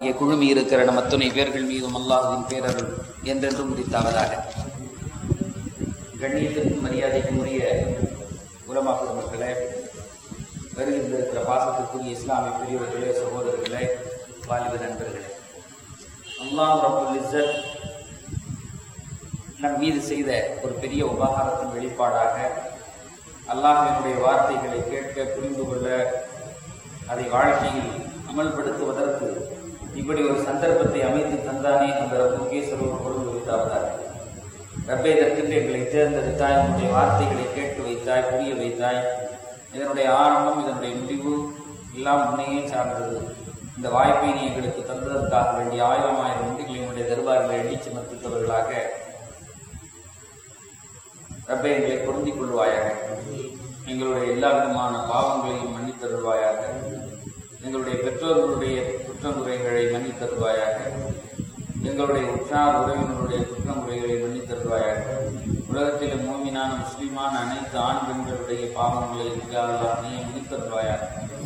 இங்கே குழுமி இருக்கிற நம் அத்துணை பேர்கள் மீதும் அல்லாஹுவின் பேரருள் என்றென்றும் முடித்தாவதாக கண்ணியத்திற்கும் மரியாதைக்கும் உரிய உலமா பெருமக்களே வருகின்றிருக்கிற பாசத்திற்குரிய இஸ்லாமிய பெரியவர்களே சகோதரர்களே வாலிப நண்பர்களே அல்லாஹ் ரபுல் இஸ்ஸத் நம் மீது செய்த ஒரு பெரிய உபகாரத்தின் வெளிப்பாடாக அல்லாஹினுடைய வார்த்தைகளை கேட்க புரிந்து கொள்ள அதை வாழ்க்கையில் அமல்படுத்துவதற்கு இப்படி ஒரு சந்தர்ப்பத்தை அமைத்து தந்தானே அந்த ரப்புக்கே சொல்வது பொருள் வைத்தாவதாக ரப்பே இதற்கென்று எங்களை தேர்ந்தெடுத்தாய் உன்னுடைய வார்த்தைகளை கேட்டு வைத்தாய் புரிய வைத்தாய் இதனுடைய ஆரம்பம் இதனுடைய முடிவு எல்லாம் உன்னையே சார்ந்தது இந்த வாய்ப்பை நீ எங்களுக்கு தந்ததற்காக வேண்டிய ஆயிரம் ஆயிரம் நன்றிகளை உன்னுடைய தர்பார்களை எண்ணி சுமர்ப்பித்தவர்களாக ரப்பை எங்களை பொருந்திக் கொள்வாயாக எங்களுடைய எல்லா விதமான பாவங்களையும் மன்னித்தருள்வாயாக எங்களுடைய பெற்றோர்களுடைய குற்றமுறைகளை மன்னித்தருள்வாயாக எங்களுடைய உற்றார் உறவினருடைய குற்றமுறைகளை மன்னித்தருள்வாயாக உலகத்தில் மூமினான முஸ்லிமான அனைத்து ஆண் பெண்களுடைய பாவங்களை யாரெல்லாம் நீ மன்னித்தருள்வாயாக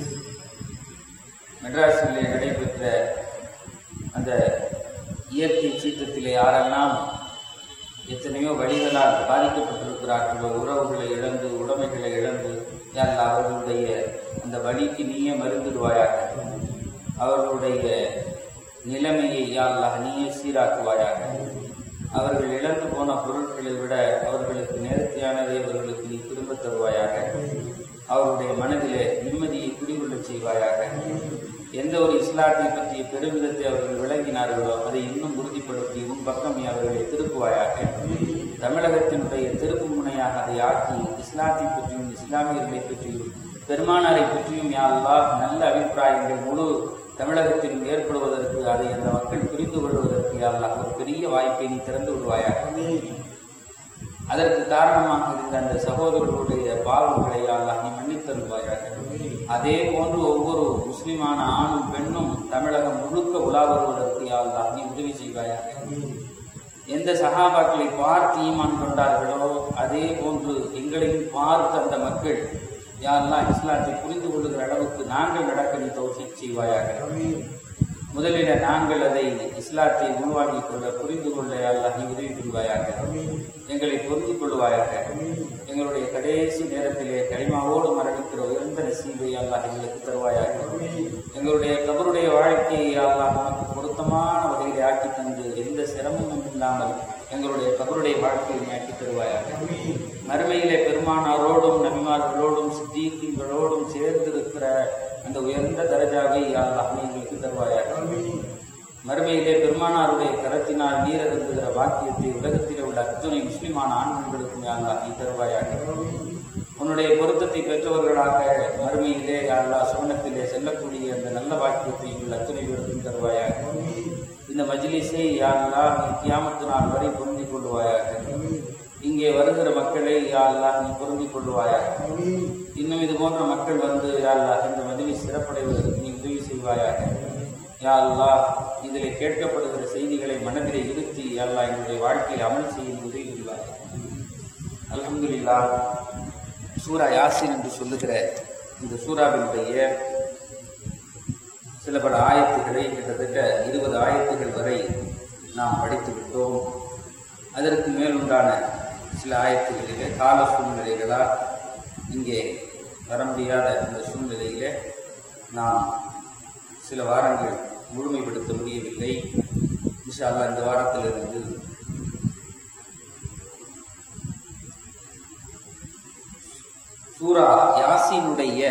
மெட்ராஸிலே நடைபெற்ற அந்த இயற்கை சீற்றத்திலே யாரெல்லாம் எத்தனையோ வழிகளால் பாதிக்கப்பட்டிருக்கிறார்களோ உறவுகளை இழந்து உடைமைகளை இழந்து யார் அவர்களுடைய அந்த வழிக்கு நீயே மருந்துடுவாயாக அவர்களுடைய நிலைமையை யாரெல்லாம் நீயே சீராக்குவாயாக அவர்கள் இழந்து போன பொருட்களை விட அவர்களுக்கு நேர்த்தியானதை அவர்களுக்கு நீ திரும்பத் தருவாயாக அவருடைய மனதிலே நிம்மதியை குடிகொள்ளச் செய்வாயாக எந்த ஒரு இஸ்லாத்தை பற்றிய பெருமிதத்தை அவர்கள் விளங்கினார்களோ அதை இன்னும் உறுதிப்படுத்தி உன் பக்கம் நீ அவர்களை திருப்புவாயாக தமிழகத்தினுடைய திருப்பு முனையாக அதை ஆக்கி இஸ்லாத்தை பற்றியும் இஸ்லாமியர்களை பற்றியும் பெருமானாரை பற்றியும் யாரெல்லாம் நல்ல அபிப்பிராயங்கள் முழு தமிழகத்தில் ஏற்படுவதற்கு அதை அந்த மக்கள் புரிந்து கொள்வதற்கு யாரெல்லாம் ஒரு பெரிய வாய்ப்பை நீ திறந்து விடுவாயாக அதற்கு காரணமாக இருந்த அந்த சகோதரர்களுடைய பாவங்களை அல்லாஹ் நீ மன்னித்தருவாயாக அதே போன்று ஒவ்வொரு முஸ்லிமான ஆணும் பெண்ணும் தமிழகம் முழுக்க உலா வருவதற்கு அல்லாஹ் நீ உதவி செய்வாயாக எந்த சகாபாக்களை பார்த்து ஈமான் கொண்டார்களோ அதே போன்று எங்களையும் பார்த்து அந்த மக்கள் யாரெல்லாம் இஸ்லாத்தை புரிந்து கொள்ளுகிற அளவுக்கு நாங்கள் நடக்க நீ தௌசிக் செய்வாயாக முதலில் நாங்கள் அதை இஸ்லாத்தை உருவாக்கிக் கொள்ள புரிந்து கொள்ள அல்லாஹ் நீ உதவி புரிவாயாக எங்களை பொருந்தி கொள்வாயாக எங்களுடைய கடைசி நேரத்திலே களிமாவோடு மரணிக்கிற உயர்ந்த நசீபை அல்லாஹ் எங்களுக்கு தருவாயாக எங்களுடைய கபருடைய வாழ்க்கையை அல்லாஹ் நமக்கு பொருத்தமான வகையில் ஆக்கி தந்து எந்த சிரமமும் இல்லாமல் எங்களுடைய கபருடைய வாழ்க்கையை ஆக்கி தருவாயாக மறுமையிலே பெருமானாரோடும் நபிமார்களோடும் சித்தீக்கங்களோடும் சேர்ந்திருக்கிற அந்த உயர்ந்த தரஜாவை அல்லாஹ் எங்களுக்கு தருவாயாக மறுமையிலே பெருமானாருடைய கரத்தினால் நீரருந்துகிற வாக்கியத்தை உலகத்திலே உள்ள அத்துணை முஸ்லிமான ஆண்களுக்கும் யாழ்லா நீ தருவாயாக உன்னுடைய பொருத்தத்தை பெற்றவர்களாக மறுமையிலே யாழ்லா சுவனத்திலே செல்லக்கூடிய அந்த நல்ல வாக்கியத்தை உள்ள அத்துணை பேருக்கும் தருவாயாக இந்த மஜ்லிஸை யாழ்லா நீ கியாமத்து நாள் வரை பொருந்திக் கொள்வாயாக இங்கே வருகிற மக்களை யாழ்லா நீ பொருந்திக் கொள்வாயாக இன்னும் இது போன்ற மக்கள் வந்து யாழ்லா இந்த மஜ்லிஸ் சிறப்படைவதற்கு நீ உதவி செய்வாயாக யா அல்லாஹ் இதில் கேட்கப்படுகிற செய்திகளை மனதிலே இருத்தி அல்லாஹ் என்னுடைய வாழ்க்கையில் அமல் செய்ய உதவி புரிவார் அல்ஹம்துலில்லா சூரா யாசின் என்று சொல்லுகிற இந்த சூறாவினுடைய சில பல ஆயத்துக்களை கிட்டத்தட்ட இருபது ஆயத்துகள் வரை நாம் படித்து விட்டோம் அதற்கு மேலுண்டான சில ஆயத்துகளிலே கால சூழ்நிலைகளால் இங்கே வர முடியாத அந்த சூழ்நிலையிலே நாம் சில வாரங்கள் முழுமைப்படுத்த முடியவில்லை இன்ஷா அல்லாஹ் இந்த வாரத்திலிருந்து சூரா யாசினுடைய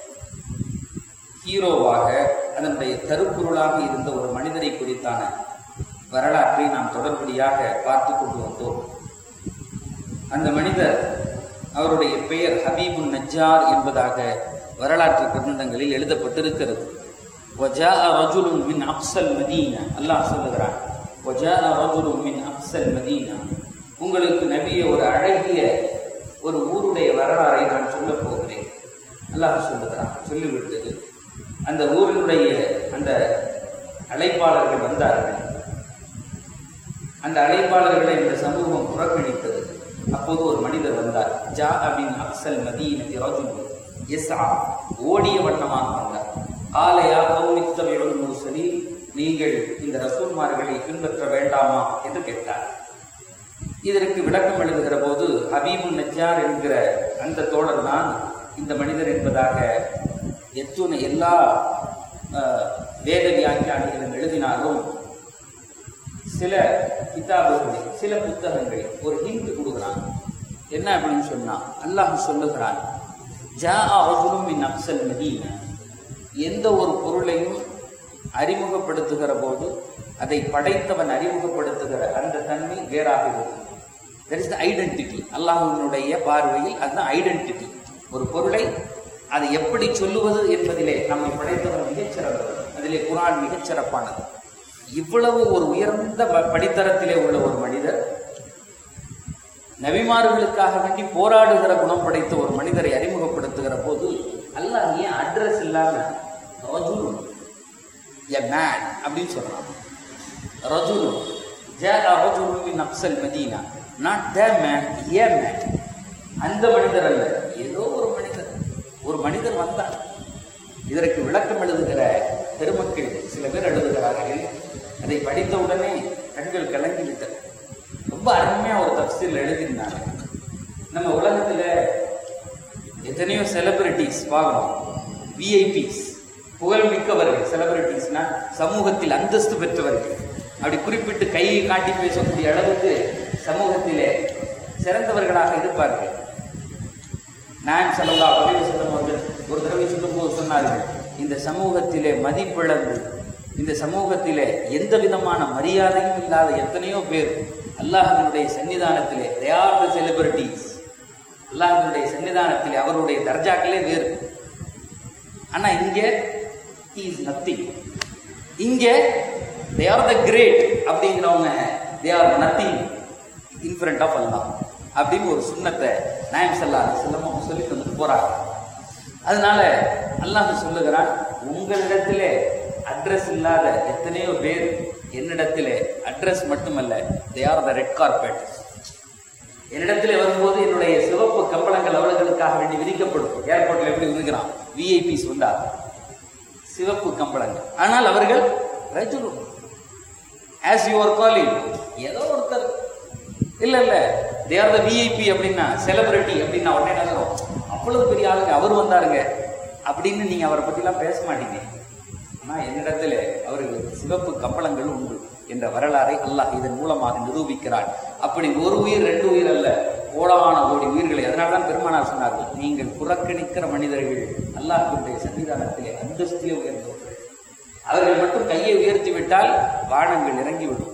ஹீரோவாக அதனுடைய கருப்பொருளாக இருந்த ஒரு மனிதரை குறித்தான வரலாற்றை நாம் தொடர்படியாக பார்த்து கொண்டு வந்தோம் அந்த மனிதர் அவருடைய பெயர் ஹபீபுன் நஜ்ஜார் என்பதாக வரலாற்று கிரந்தங்களில் எழுதப்பட்டிருக்கிறது وجاء رجل من أقصى المدينة அல்லாஹ் சொல்லுகிறான் وجاء رجل من أقصى المدينة உங்களுக்கு நபியை ஒரு அழகிய ஒரு ஊருடைய வரலாறை நான் சொல்ல போகிறேன் அல்லாஹ் சொல்லுகிறான் சொல்லிவிட்டது அந்த ஊரினுடைய அந்த அழைப்பாளர்கள் வந்தார்கள் அந்த அழைப்பாளர்களை இந்த சமூகம் புறக்கணித்தது அப்போது ஒரு மனிதர் வந்தார் ஜா அபின் அக்சல் மதீனதி ரஜுல் யஸ்ஆ ஓடிய வண்ணமாக வந்தார் ஆலயா கௌமித்தபியுல் முர்சலீன் நீங்கள் இந்த ரசூல்மார்களை பின்பற்ற வேண்டாமா என்று கேட்டார் இதற்கு விளக்கம் எழுதுகிற போது ஹபீபுல் நஜ்ஜார் என்கிற அந்த தோழர் தான் இந்த மனிதர் என்பதாக எத்துணை எல்லா அஹ், வேத வியாக்கியானிகளும் எழுதினாலும் சில கிதாபுகளில் சில புத்தகங்களில் ஒரு ஹிண்ட் கொடுக்குறான் என்ன அப்படின்னு சொன்னா அல்லாஹ் சொல்லுகிறான் ஜா ரஜுலும் மின் அப்சல் மதீனா எந்த ஒரு பொருளையும் அறிமுகப்படுத்துகிற போது அதை படைத்தவன் அறிமுகப்படுத்துகிற அந்த தன்மை வேறாக இருக்கும் தட் இஸ் த ஐடென்டிட்டி அல்லாஹ்வினுடைய பார்வையில் அதுதான் ஐடென்டிட்டி ஒரு பொருளை அதை எப்படி சொல்லுவது என்பதிலே நம்மை படைத்தவன் மிகச்சிறந்தவர் அதிலே குரான் மிகச் சிறப்பானது இவ்வளவு ஒரு உயர்ந்த ப- படித்தரத்திலே உள்ள ஒரு மனிதர் நபிமார்களுக்காக வேண்டி போராடுகிற குணம் படைத்த ஒரு மனிதரை அறிமுகப்படுத்துகிற போது அல்லாஹ் ஏன் அட்ரஸ் இல்லாம ரஜுலுன் எ மேன் அப்படின்னு சொல்றான் ரஜுலுன் ஜாஅ ரஜுலுன் மின் அப்சல் மதீனா not the man a man அந்த மனிதர் அல்ல ஏதோ ஒரு மனிதர் ஒரு மனிதர் வந்தார் இதற்கு விளக்கம் எழுதுகிற பெருமக்கள் சில பேர் எழுதுகிறார்கள் அதை படித்த உடனே கண்கள் கலங்கி விட்டது ரொம்ப அருமையா ஒரு தப்சீல் எழுதியிருந்தாங்க நம்ம உலகத்துல எத்தனையோ செலிபிரிட்டிஸ் பார்க்கணும் விஐபிஸ் புகழ்மிக்கவர்கள் செலிபிரிட்டிஸ்னா சமூகத்தில் அந்தஸ்து பெற்றவர்கள் அப்படி குறிப்பிட்டு கையை காட்டி பேசக்கூடிய அளவுக்கு சமூகத்திலே சிறந்தவர்களாக இருப்பார்கள் நான் செல்லல்லா பதிவு செல்லும் அவர்கள் ஒரு தடவை சொல்லும்போது சொன்னார்கள் இந்த சமூகத்திலே மதிப்பிழந்து இந்த சமூகத்திலே எந்த விதமான மரியாதையும் இல்லாத எத்தனையோ பேர் அல்லாஹினுடைய சன்னிதானத்திலே தே ஆர் த செலிபிரிட்டிஸ் அல்லாஹினுடைய சன்னிதானத்திலே அவருடைய தர்ஜாக்களே வேறு ஆனா இங்கே இஸ் நத்திங் இங்கே தே ஆர் த கிரேட் அப்படிங்கிறவங்க they are nothing in front of Allah அப்படின்னு ஒரு சுண்ணத்தை நாயம் சல்லா செல்லமும் சொல்லி தந்துட்டு போறாங்க அதனால அல்லாஹ் சொல்லுகிறான் உங்களிடத்திலே அட்ரஸ் இல்லாத எத்தனையோ பேர் என்னிடத்திலே அட்ரஸ் மட்டுமல்ல they are the red carpet என்னிடத்திலே வரும்போது என்னுடைய சிவப்பு கம்பளங்கள் அவர்களுக்காக வேண்டி விதிக்கப்படும் ஏர்போர்ட்ல எப்படி விதிக்கிறான் விஐபிஸ் வந்தா சிவப்பு கம்பளங்கள் ஆனால் அவர்கள் ரஜுலு ஆஸ் யுவர் காலிங் ஏதோ ஒருத்தர் இல்ல இல்ல தே ஆர் த விஐபி அப்படின்னா செலிபிரிட்டி அப்படின்னா உடனே என்ன சொல்றோம் அவ்வளவு பெரிய ஆளுங்க அவர் வந்தாருங்க அப்படின்னு நீங்க அவரை பத்திலாம் பேச மாட்டீங்க ஆனா என்னிடத்துல அவர்களுக்கு சிவப்பு கம்பளங்கள் உண்டு என்ற வரலாறை அல்லாஹ் இதன் மூலமாக நிரூபிக்கிறான் அப்படி ஒரு உயிர் ரெண்டு உயிர் அல்ல கோடான கோடி உயிர்களை அதனால்தான் பெருமானார் சொன்னார்கள் நீங்கள் புறக்கணிக்கிற மனிதர்கள் அல்லாஹ்வுடைய சன்னிதானத்திலே அந்தஸ்திலே உயர்ந்தவர்கள் அவர்கள் மட்டும் கையை உயர்த்தி விட்டால் வானங்கள் இறங்கிவிடும்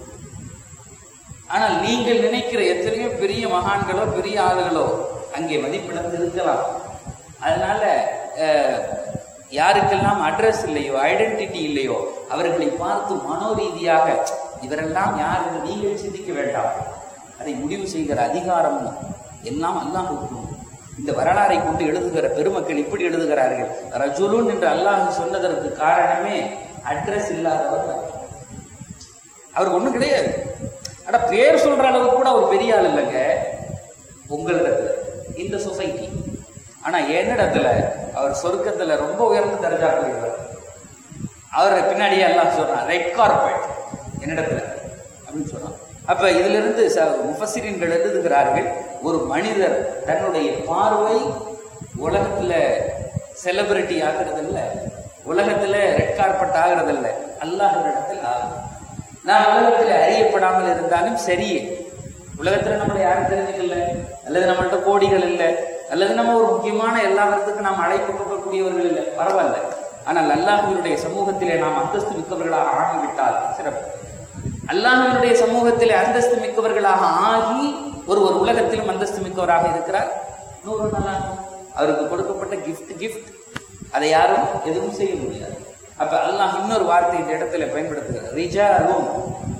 ஆனால் நீங்கள் நினைக்கிற எத்தனையோ பெரிய மகான்களோ பெரிய ஆளுகளோ அங்கே மதிப்பிழந்து இருக்கலாம் அதனால அஹ், யாருக்கெல்லாம் அட்ரஸ் இல்லையோ ஐடென்டிட்டி இல்லையோ அவர்களை பார்த்து மனோரீதியாக இவரெல்லாம் யார் என்று நீங்கள் சிந்திக்க வேண்டாம் அதை முடிவு செய்கிற அதிகாரமும் எல்லாம் அல்லாஹுக்கு உண்டு. இந்த வரலாறை கொண்டு எழுதுகிற பெருமக்கள் இப்படி எழுதுகிறார்கள் ரஜுலுன் என்று அல்லாஹ் சொன்னதற்கு காரணமே அட்ரஸ் இல்லாதவர் அவருக்கு ஒண்ணும் கிடையாது ஆனா பேர் சொல்ற அளவுக்கு கூட அவர் பெரிய ஆள் இல்லைங்க உங்களிடத்துல இந்த சொசைட்டி ஆனா என்னிடத்துல அவர் சொர்க்கத்துல ரொம்ப உயர்ந்த தரஜா கூடியவர் அவரை பின்னாடியே எல்லாம் சொல்றான் ரெட் கார்பெட் என்னிடத்துல அப்படின்னு சொன்னான் அப்ப இதுல இருந்து முஃபசிரின்கள் எழுதுகிறார்கள் ஒரு மனிதர் தன்னுடைய பார்வை உலகத்துல செலிபிரிட்டி ஆகிறது இல்ல உலகத்துல ரெட் கார்பெட் ஆகிறது இல்ல அல்லாஹ்விடத்தில் ஆகும் நான் உலகத்துல அறியப்படாமல் இருந்தாலும் சரியே உலகத்துல நம்மளை யாரும் தெரிஞ்சுக்கல அல்லது நம்மள்ட்ட கோடிகள் இல்லை அல்லது நம்ம ஒரு முக்கியமான எல்லாத்துக்கும் நாம் அழைப்பு கொடுக்கக்கூடியவர்கள் இல்லை பரவாயில்ல ஆனால் அல்லாஹுவினுடைய சமூகத்திலே நாம் அந்தஸ்து மிக்கவர்களாக ஆகிவிட்டால் சிறப்பு அல்லாஹுவினுடைய சமூகத்திலே அந்தஸ்து மிக்கவர்களாக ஆகி ஒரு ஒரு உலகத்திலும் அந்தஸ்து மிக்கவராக இருக்கிறார் நூறு நல்லா அவருக்கு கொடுக்கப்பட்ட கிஃப்ட் கிஃப்ட் அதை யாரும் எதுவும் செய்ய முடியாது அப்ப அல்லாஹ் இன்னொரு வார்த்தை இந்த இடத்துல பயன்படுத்துகிறார் ரிஜாலும்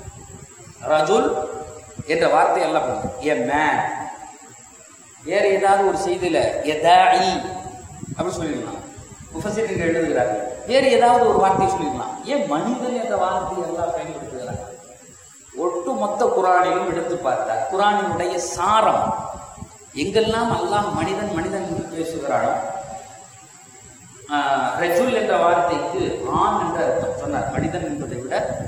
ரஜுல் என்ற வார்த்தை எல்லாம் பண்ணுது எ மேன் வேற ஏதாவது ஒரு செய்தியில எதாயி அப்படி சொல்லிடலாம் முஃபசிர்கள் எழுதுகிறார்கள் வேறு ஏதாவது ஒரு வார்த்தையை சொல்லிடலாம் ஏன் மனிதன் என்ற வார்த்தையை எல்லாம் பயன்படுத்துகிறார் ஒட்டு மொத்த குரானிலும் எடுத்து பார்த்தார் குரானினுடைய சாரம் எங்கெல்லாம் அல்லாஹ் மனிதன் மனிதன் என்று பேசுகிறானோ ஆஹ், ரஜுல் என்ற வார்த்தைக்கு ஆண் என்ற அர்த்தம் சொன்னார் மனிதன் என்பதை விட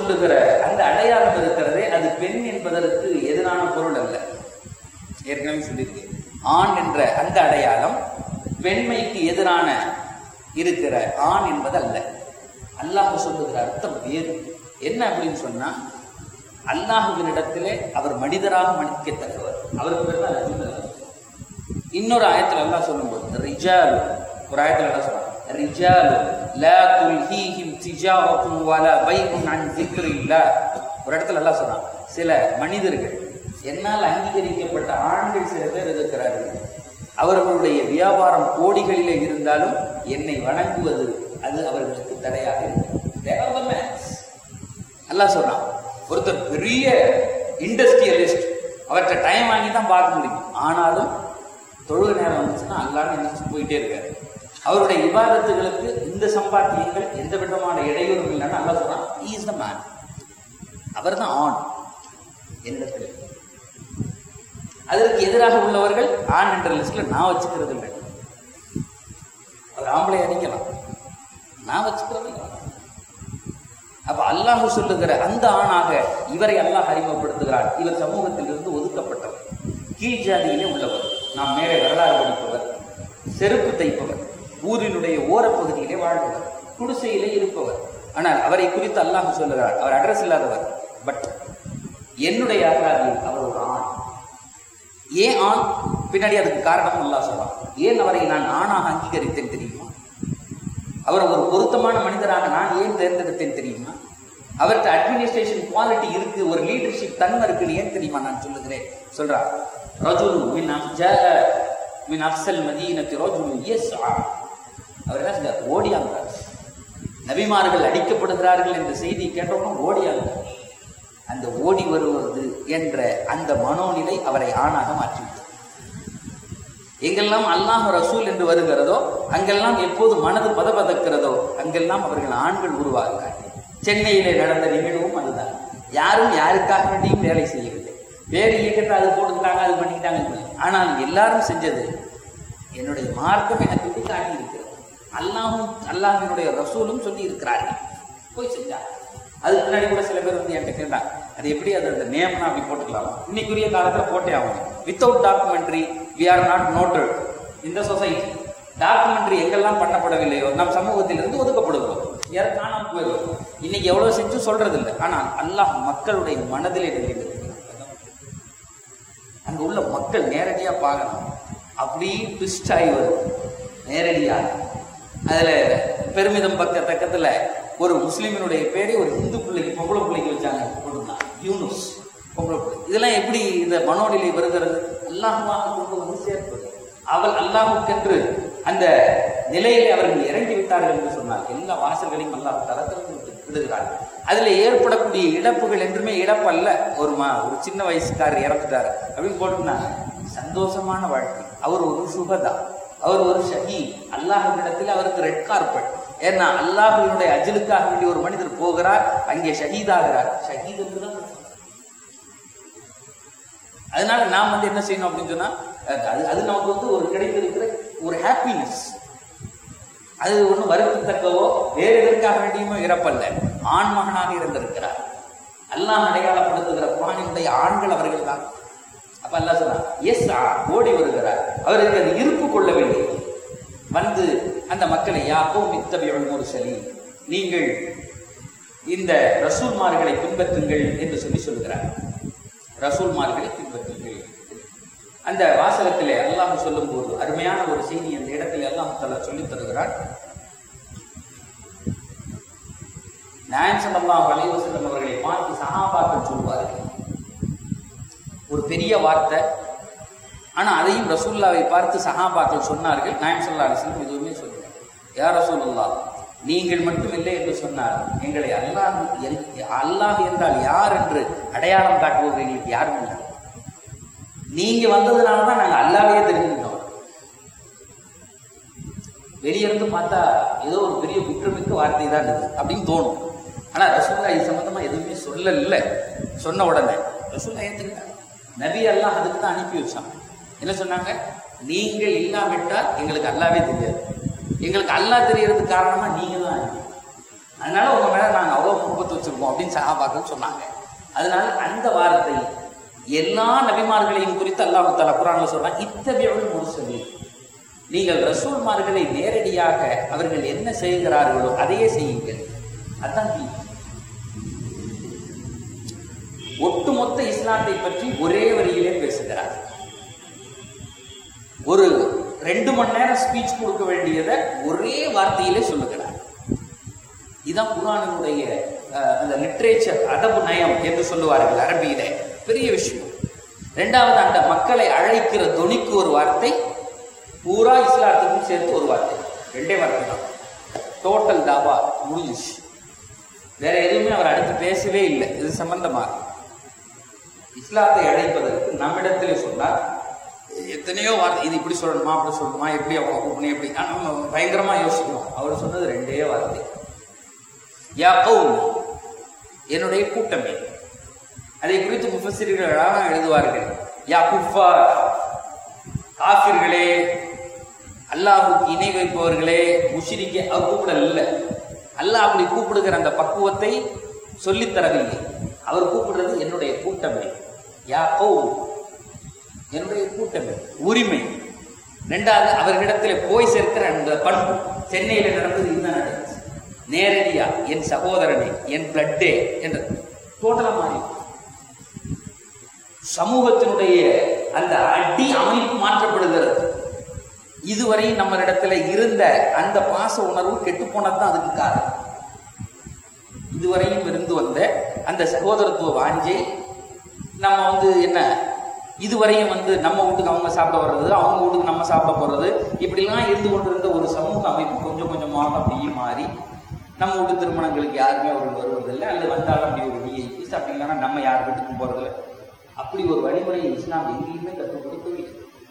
சொல்லுகிற அந்த அடையாளம் இருக்கிறதே அது பெண் என்பதற்கு எதிரான பொருள் அல்ல ஏற்கனவே சொல்லியிருக்கேன் ஆண் என்ற அந்த அடையாளம் பெண்மைக்கு எதிரான இருக்கிற ஆண் என்பது அல்ல அல்லாஹ் சொல்லுகிற அர்த்தம் வேறு என்ன அப்படின்னு சொன்னா அல்லாஹுவினிடத்திலே அவர் மனிதராக மன்னிக்கத்தக்கவர் அவருக்கு பேர் தான் ரஜுல் இன்னொரு ஆயத்துல அல்லாஹ் சொல்லும்போது ரிஜால் ஒரு ஆயத்துல என்ன சொல்றாங்க ரிஜால் லா துல்ஹீஹிம் திஜாரத்தும் வலா பைஉன் அன் திக்ரில்லாஹ் ஒரு இடத்துல அல்லாஹ் சொல்றான் சில மனிதர்கள் என்னால் அங்கீகரிக்கப்பட்ட ஆண்கள் சில பேர் இருக்கிறார்கள் அவர்களுடைய வியாபாரம் கோடிகளிலே இருந்தாலும் என்னை வணங்குவது அது அவர்களுக்கு தடையாக இருக்கிறது அல்லாஹ் சொல்றான் ஒருத்தர் பெரிய இண்டஸ்ட்ரியலிஸ்ட் அவர்கிட்ட டைம் வாங்கி தான் பார்க்க முடியும் ஆனாலும் தொழுக நேரம் வந்துச்சுன்னா அல்லான்னு நினைச்சு போயிட்டே இருக்காரு அவருடைய விவாதத்துகளுக்கு இந்த சம்பாத்தியங்கள் எந்த விதமான இடையூறும் இல்லைன்னு அல்லா சொல்றான் இஸ் த மேன் அவர் தான் ஆண் என்னிடத்தில் அதற்கு எதிராக உள்ளவர்கள் ஆண் என்ற லிஸ்ட்ல நான் வச்சுக்கிறது இல்லை அவர் ஆம்பளை அடிக்கலாம் நான் வச்சுக்கிறது இல்லை அப்ப அல்லாஹ் சொல்லுகிற அந்த ஆணாக இவரை அல்லாஹ் அறிமுகப்படுத்துகிறார் இவர் சமூகத்தில் இருந்து ஒதுக்கப்பட்டவர் கீழ் ஜாதியிலே உள்ளவர் நாம் மேலே வரலாறு படிப்பவர் செருப்பு தைப்பவர் ஊரினுடைய ஓரப்பகுதியிலே வாழ்பவர் குடிசையிலே இருப்பவர் ஆனால் அவரை குறித்து அல்லாஹ் சொல்லுகிறார் அவர் அட்ரஸ் இல்லாதவர் பட் என்னுடைய அகராதியில் அவர் ஒரு ஆண் ஏன் ஆண் பின்னாடி அதுக்கு காரணம் அல்லாஹ் சொல்றான் ஏன் அவரை நான் ஆணாக அங்கீகரித்தேன் தெரியுமா அவர் ஒரு பொருத்தமான மனிதராக நான் ஏன் தேர்ந்தெடுத்தேன் தெரியுமா அவர்கிட்ட அட்மினிஸ்ட்ரேஷன் குவாலிட்டி இருக்கு ஒரு லீடர்ஷிப் தன்மை இருக்குன்னு ஏன் தெரியுமா நான் சொல்லுகிறேன் சொல்றா ரஜுலு மின் அஃஜா மின் அஃசல் மதீனத்தி ரஜுலு எஸ் அவர் என்ன செஞ்சார் ஓடியாங்கிறார் நபிமார்கள் அடிக்கப்படுகிறார்கள் என்ற செய்தி கேட்டோம்னா ஓடியாங்கிறார் அந்த ஓடி வருவது என்ற அந்த மனோநிலை அவரை ஆணாக மாற்றிவிட்டது எங்கெல்லாம் அல்லாஹ் ரசூல் என்று வருகிறதோ அங்கெல்லாம் எப்போது மனது பதபதக்கிறதோ அங்கெல்லாம் அவர்கள் ஆண்கள் உருவாகிறார்கள் சென்னையிலே நடந்த நிகழ்வும் அதுதான் யாரும் யாருக்காக வேண்டியும் வேலை செய்யவில்லை வேறு இயக்கத்தை அது போட்டுக்கிட்டாங்க அது பண்ணிக்கிட்டாங்க ஆனால் எல்லாரும் செஞ்சது என்னுடைய மார்க்கம் எனக்கு இப்படி காட்டி இருக்கிறது அல்லாஹும் அல்லாஹினுடைய ரசூலும் சொல்லி இருக்கிறார்கள் போய் செஞ்சாங்க அதுக்கு முன்னாடி கூட சில பேர் வந்து என்கிட்ட கேட்டாங்க அது எப்படி அது அந்த நேம்னா அப்படி போட்டுக்கலாம் இன்னைக்குரிய காலத்துல போட்டே ஆகணும் without documentary we are not noted இந்த சொசைட்டி டாக்குமெண்ட்ரி எங்கெல்லாம் பண்ணப்படவில்லையோ நம் சமூகத்திலிருந்து ஒதுக்கப்படுகிறோம் யாரும் காணாம போயிடுவோம் இன்னைக்கு எவ்வளவு செஞ்சு சொல்றது இல்லை ஆனால் அல்லாஹ் மக்களுடைய மனதிலே நிலையில் அங்க உள்ள மக்கள் நேரடியா பார்க்கணும் அப்படி ட்விஸ்ட் ஆகி வரும் நேரடியா அதுல பெருமிதம் பக்க தக்கத்துல ஒரு முஸ்லிமினுடைய பேரை ஒரு இந்து பிள்ளைக்கு பொம்பளை பிள்ளைக்கு வச்சாங்க கொடுத்தான் யூனுஸ் பொம்பளை பிள்ளை இதெல்லாம் எப்படி இந்த மனோநிலை வருகிறது அல்லாஹுவாக கொண்டு வந்து சேர்ப்பது அவள் அல்லாஹுக்கென்று அந்த நிலையிலே அவர்கள் இறங்கி விட்டார்கள் என்று சொன்னால் எல்லா வாசல்களையும் அல்லாஹ் தரத்திற்கு விடுகிறார்கள் அதுல ஏற்படக்கூடிய இழப்புகள் என்றுமே இழப்பு அல்ல ஒரு மா ஒரு சின்ன வயசுக்காரர் இறந்துட்டாரு அப்படின்னு போட்டுனாங்க சந்தோஷமான வாழ்க்கை அவர் ஒரு சுகதா அவர் ஒரு ஷஹீத் அல்லாஹிடத்தில் அவருக்கு ரெட் கார்பெட் ஏன்னா அல்லாஹினுடைய அஜலுக்காக வேண்டி ஒரு மனிதர் போகிறார் அங்கே ஷஹீதாகிறார் ஷஹீத் என்றுதான் அதனால நாம் வந்து என்ன செய்யணும் அப்படின்னு சொன்னா அது அது நமக்கு வந்து ஒரு கிடைத்திருக்கிற ஒரு ஹாப்பினஸ் அது ஒன்றும் வருத்தத்தக்கவோ வேறு எதற்காக வேண்டியுமோ இறப்பல்ல ஆண் மகனாக இருந்திருக்கிறார் அல்லாஹ் அடையாளப்படுத்துகிற குரானினுடைய ஆண்கள் அவர்கள் தான் அப்ப அல்லா சொல்றான் எஸ் ஆ ஓடி வருகிறார் அவருக்கு அது இருப்பு கொள்ள வேண்டும் வந்து அந்த மக்களை யாக்கோ மித்தபியல் ஒரு சரி நீங்கள் இந்த ரசூல்மார்களை பின்பற்றுங்கள் என்று சொல்லி சொல்கிறார் ரசூல்மார்களை பின்பற்றுங்கள் அந்த வாசகத்திலே அல்லாஹ் சொல்லும் போது அருமையான ஒரு செய்தி அந்த இடத்தில் அல்லாஹ் தலா சொல்லித் தருகிறார் நாயன் சல்லல்லாஹு அலைஹி வஸல்லம் அவர்களை பார்த்து சஹாபாக்கள் சொல்வார்கள் ஒரு பெரிய வார்த்தை ஆனா அதையும் ரசூல்லாவை பார்த்து சஹாபாக்கள் சொன்னார்கள் நாயன் சல்லா அலிஸ்லம் எதுவுமே சொல்லல யார் ரசூலுல்லா நீங்கள் மட்டும் இல்லை என்று சொன்னார் எங்களை அல்லாஹ் அல்லாஹ் என்றால் யார் என்று அடையாளம் காட்டுபவர் எங்களுக்கு யாரும் இல்லை நீங்க வந்ததுனால தான் நாங்க அல்லாவே தெரிஞ்சுக்கிட்டோம் வெளியிருந்து பார்த்தா ஏதோ ஒரு பெரிய குற்றமிக்க வார்த்தை தான் இது அப்படின்னு தோணும் ஆனா ரசூல்லா இது சம்பந்தமா எதுவுமே சொல்லல சொன்ன உடனே ரசூல்லா ஏத்துக்கிட்டாங்க நபி அல்லாஹ் அதுக்கு தான் அனுப்பி வச்சாங்க என்ன சொன்னாங்க நீங்கள் இல்லாவிட்டால் எங்களுக்கு அல்லாவே தெரியாது எங்களுக்கு அல்லாஹ் தெரியறதுக்கு காரணமா நீங்க தான் அதனால உங்க மேல நாங்க அவ்வளவு முகத்து வச்சிருக்கோம் அப்படின்னு சஹாபாக்கள் சொன்னாங்க அதனால அந்த வார்த்தை எல்லா நபிமார்களையும் குறித்து அல்லாஹு தாலா குரான்ல சொல்றான் இத்தபியுல் முர்சலீன் நீங்கள் ரசூல்மார்களை நேரடியாக அவர்கள் என்ன செய்கிறார்களோ அதையே செய்யுங்கள் அதான் தீ ஒட்டுமொத்த இஸ்லாத்தை பற்றி ஒரே வரியிலே பேசுகிறார் ஒரு ரெண்டு மணி நேரம் ஸ்பீச் கொடுக்க வேண்டியதை ஒரே வார்த்தையிலே சொல்லுகிறார் இதுதான் குரானினுடைய அஹ், அந்த லிட்ரேச்சர் அதபு நயம் என்று சொல்லுவார்கள் அரபியில பெரிய விஷயம் ரெண்டாவது அந்த மக்களை அழைக்கிற தொனிக்கு ஒரு வார்த்தை பூரா இஸ்லாத்துக்கும் சேர்த்து ஒரு வார்த்தை ரெண்டே வார்த்தை தான் டோட்டல் தாவா முடிஞ்சிச்சு வேற எதுவுமே அவர் அடுத்து பேசவே இல்லை இது சம்பந்தமாக இஸ்லாத்தை அழைப்பதற்கு நம்மிடத்திலே சொன்னார் எத்தனையோ வார்த்தை இது இப்படி சொல்லணுமா அப்படி சொல்லணுமா எப்படி அவங்க கூப்பிடணும் எப்படி ஆனா நம்ம பயங்கரமா யோசிக்கிறோம் அவர் சொன்னது ரெண்டே வார்த்தை யா கௌம் என்னுடைய கூட்டமே அதை குறித்து முஃபசிர்களாக எழுதுவார்கள் யா குஃபார் காஃபிர்களே அல்லாஹ்வுக்கு இணை வைப்பவர்களே முஷிரிக்கே அவர் கூப்பிடல இல்லை அல்லாஹ் அப்படி கூப்பிடுகிற அந்த பக்குவத்தை சொல்லித் தரவில்லை அவர் கூப்பிடுறது என்னுடைய கூட்டமே யா கௌம் என்னுடைய கூட்டமே உரிமை ரெண்டாவது அவர்களிடத்தில் போய் சேர்க்கிற அந்த பண்பு சென்னையில் நடந்தது இதுதான் நடந்துச்சு நேரடியா என் சகோதரனே என் பிளட்டே என்று டோட்டலா மாறி சமூகத்தினுடைய அந்த அடி அமைப்பு மாற்றப்படுகிறது இதுவரை நம்மளிடத்துல இருந்த அந்த பாச உணர்வு கெட்டு போனதுதான் அதுக்கு காரணம் இதுவரையும் இருந்து வந்த அந்த சகோதரத்துவ வாஞ்சை நம்ம வந்து என்ன இதுவரையும் வந்து நம்ம வீட்டுக்கு அவங்க சாப்பிட வர்றது அவங்க வீட்டுக்கு நம்ம சாப்பிட போறது இப்படிலாம் இருந்து கொண்டிருந்த ஒரு சமூக அமைப்பு கொஞ்சம் கொஞ்சமாக அப்படியே மாறி நம்ம வீட்டு திருமணங்களுக்கு யாருமே அவர்கள் வருவதில்லை அல்லது வந்தாலும் அப்படி ஒரு விஐபிஸ் அப்படி இல்லைன்னா நம்ம யார் வீட்டுக்கும் போறதில்லை அப்படி ஒரு வழிமுறை இஸ்லாம் எங்கேயுமே கற்றுக் கொடுக்கவில்லை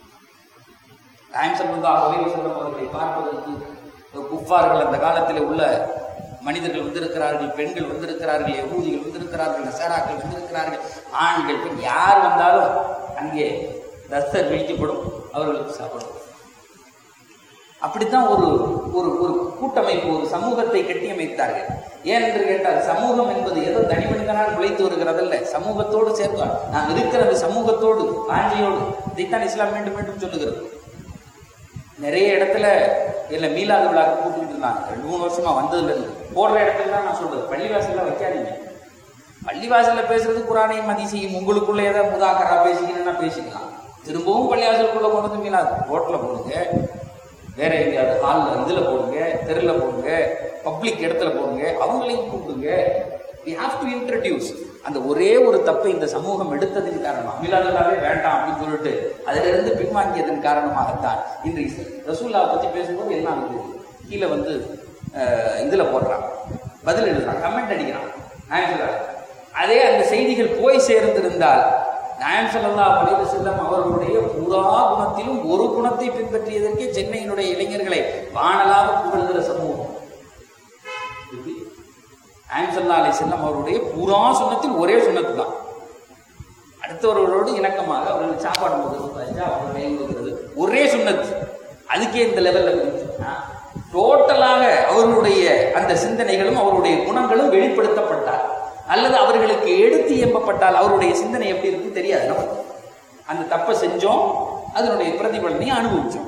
நாயம் சம்பந்தம் ஆகவே சொல்லும் அவர்களை பார்ப்பதற்கு குஃபார்கள் அந்த காலத்தில் உள்ள மனிதர்கள் வந்திருக்கிறார்கள் பெண்கள் வந்திருக்கிறார்கள் யகூதிகள் வந்திருக்கிறார்கள் நசாராக்கள் வந்திருக்கிறார்கள் ஆண்கள் பெண் யார் வந்தாலும் அங்கே தஸ்தர் விழிக்கப்படும் அவர்களுக்கு சாப்பிடும் அப்படித்தான் ஒரு ஒரு ஒரு கூட்டமைப்பு ஒரு சமூகத்தை கட்டியமைத்தார்கள் ஏன் என்று கேட்டால் சமூகம் என்பது ஏதோ தனி மனிதனால் உழைத்து வருகிறதல்ல சமூகத்தோடு சேர்ந்தால் நாம் இருக்கிற அந்த சமூகத்தோடு ஆட்சியோடு இதைத்தான் இஸ்லாம் மீண்டும் மீண்டும் சொல்லுகிறது நிறைய இடத்துல இல்ல மீலாது விழாக்கு கூப்பிட்டு இருந்தாங்க ரெண்டு மூணு வருஷமா வந்ததுல இருந்து போடுற இடத்துல தான் நான் சொல்றது பள்ளிவாசல்ல வைக்காதீங்க பள்ளிவாசல்ல பேசுறது குரானையும் மதிசையும் உங்களுக்குள்ள ஏதாவது முதாக்கரா பேசிக்கணும்னா பேசிக்கலாம் திரும்பவும் பள்ளிவாசலுக்குள்ள கொண்டு வந்து மீலாது ரோட்ல போடுங்க வேற எங்கேயாவது ஹாலில் இதுல போடுங்க தெருல போடுங்க பப்ளிக் இடத்துல போடுங்க அவங்களையும் கூப்பிடுங்க we have to introduce அந்த ஒரே ஒரு தப்பை இந்த சமூகம் எடுத்ததின் காரணம் மிலாதுல்லாவே வேண்டாம் அப்படின்னு சொல்லிட்டு அதிலிருந்து பின்வாங்கியதன் காரணமாகத்தான் இன்று ரசூல்லாவை பத்தி பேசும்போது எல்லாம் வந்து கீழே வந்து அஹ், இதுல போடுறான் பதில் எழுதுறான் கமெண்ட் அடிக்கிறான் நாயம் சொல்றாங்க அதே அந்த செய்திகள் போய் சேர்ந்திருந்தால் நாயம் ஸல்லல்லாஹு அலைஹி வஸல்லம் அவர்களுடைய புறா குணத்திலும் ஒரு குணத்தை பின்பற்றியதற்கே சென்னையினுடைய இளைஞர்களை வானலாக புகழ்கிற சமூகம் எப்படி? நாயம் ஸல்லல்லாஹு அலைஹி வஸல்லம் அவருடைய புறா சுண்ணத்தில் ஒரே சுண்ணத்து தான் அடுத்தவர்களோடு இணக்கமாக அவர்கள் சாப்பாடு கொடுத்து அவர்கள் கை கொடுக்கிறது ஒரே சுண்ணத்து அதுக்கே இந்த லெவல்ல இருந்துச்சுன்னா டோட்டலாக அவர்களுடைய அந்த சிந்தனைகளும் அவருடைய குணங்களும் வெளிப்படுத்தப்பட்டால் அல்லது அவர்களுக்கு எடுத்து எம்பப்பட்டால் அவருடைய சிந்தனை எப்படி இருக்குன்னு தெரியாது நமக்கு அந்த தப்பை செஞ்சோம் அதனுடைய பிரதிபலனையும் அனுபவிச்சோம்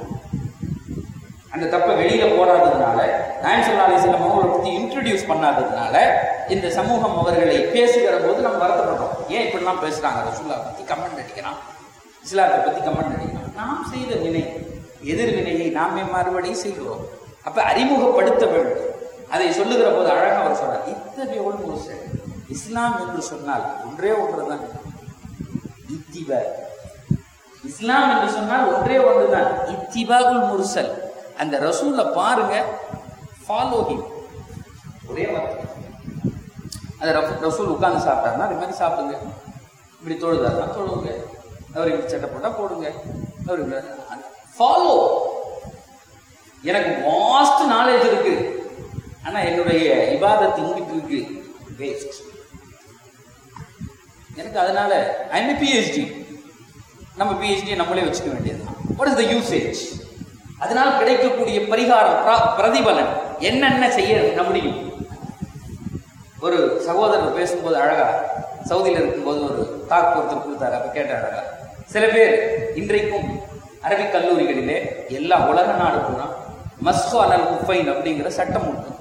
அந்த தப்பை வெளியில போடாததுனால நாயன் சொல்லா அலிஸ்லாம் அவங்களை பத்தி இன்ட்ரடியூஸ் பண்ணாததுனால இந்த சமூகம் அவர்களை பேசுகிற போது நம்ம வருத்தப்படுறோம் ஏன் இப்படிலாம் பேசுறாங்க ரசூல்லா பத்தி கமெண்ட் அடிக்கிறான் இஸ்லாத்தை பத்தி கமெண்ட் அடிக்கிறான் நாம் செய்த வினை எதிர்வினையை நாமே மறுபடியும் செய்கிறோம் அப்ப அறிமுகப்படுத்த வேண்டும் அதை சொல்லுகிற போது அழகா அவர் சொல்றார் இத்தகைய ஒரு இஸ்லாம் என்று சொன்னால் ஒன்றே ஒன்றுதான் இத்திப இஸ்லாம் என்று சொன்னால் ஒன்றே ஒன்றுதான் இத்திபாகுல் முர்சல் அந்த ரசூலை பாருங்க ஃபாலோ ஹிம் ஒரே வார்த்தை அந்த ரஃப்- ரசூல் உட்கார்ந்து சாப்பிட்டாருன்னா அது மாதிரி சாப்பிடுங்க இப்படி தொழுதாருன்னா தொழுவுங்க அவர் இப்படி சட்டை போட்டா போடுங்க அவர் ஃபாலோ எனக்கு வாஸ்ட் நாலேஜ் இருக்கு ஆனா என்னுடைய இபாதத் இங்கிட்டு இருக்கு வேஸ்ட் எனக்கு அதனால ஐம் பிஹெச்டி நம்ம பிஹெச்டி நம்மளே வச்சுக்க வேண்டியதுதான் வாட் இஸ் த யூசேஜ் அதனால் கிடைக்கக்கூடிய பரிகாரம் பிர- பிரதிபலன் என்னென்ன செய்ய முடியும் ஒரு சகோதரர் பேசும்போது அழகா சவுதியில் இருக்கும்போது ஒரு டாக் ஒருத்தர் கொடுத்தாரு அப்ப கேட்ட அழகா சில பேர் இன்றைக்கும் அரபிக் கல்லூரிகளிலே எல்லா உலக நாடு பூரா மஸ்ஹு அலல் குஃபைன் அப்படிங்கிற சட்டம் உண்டு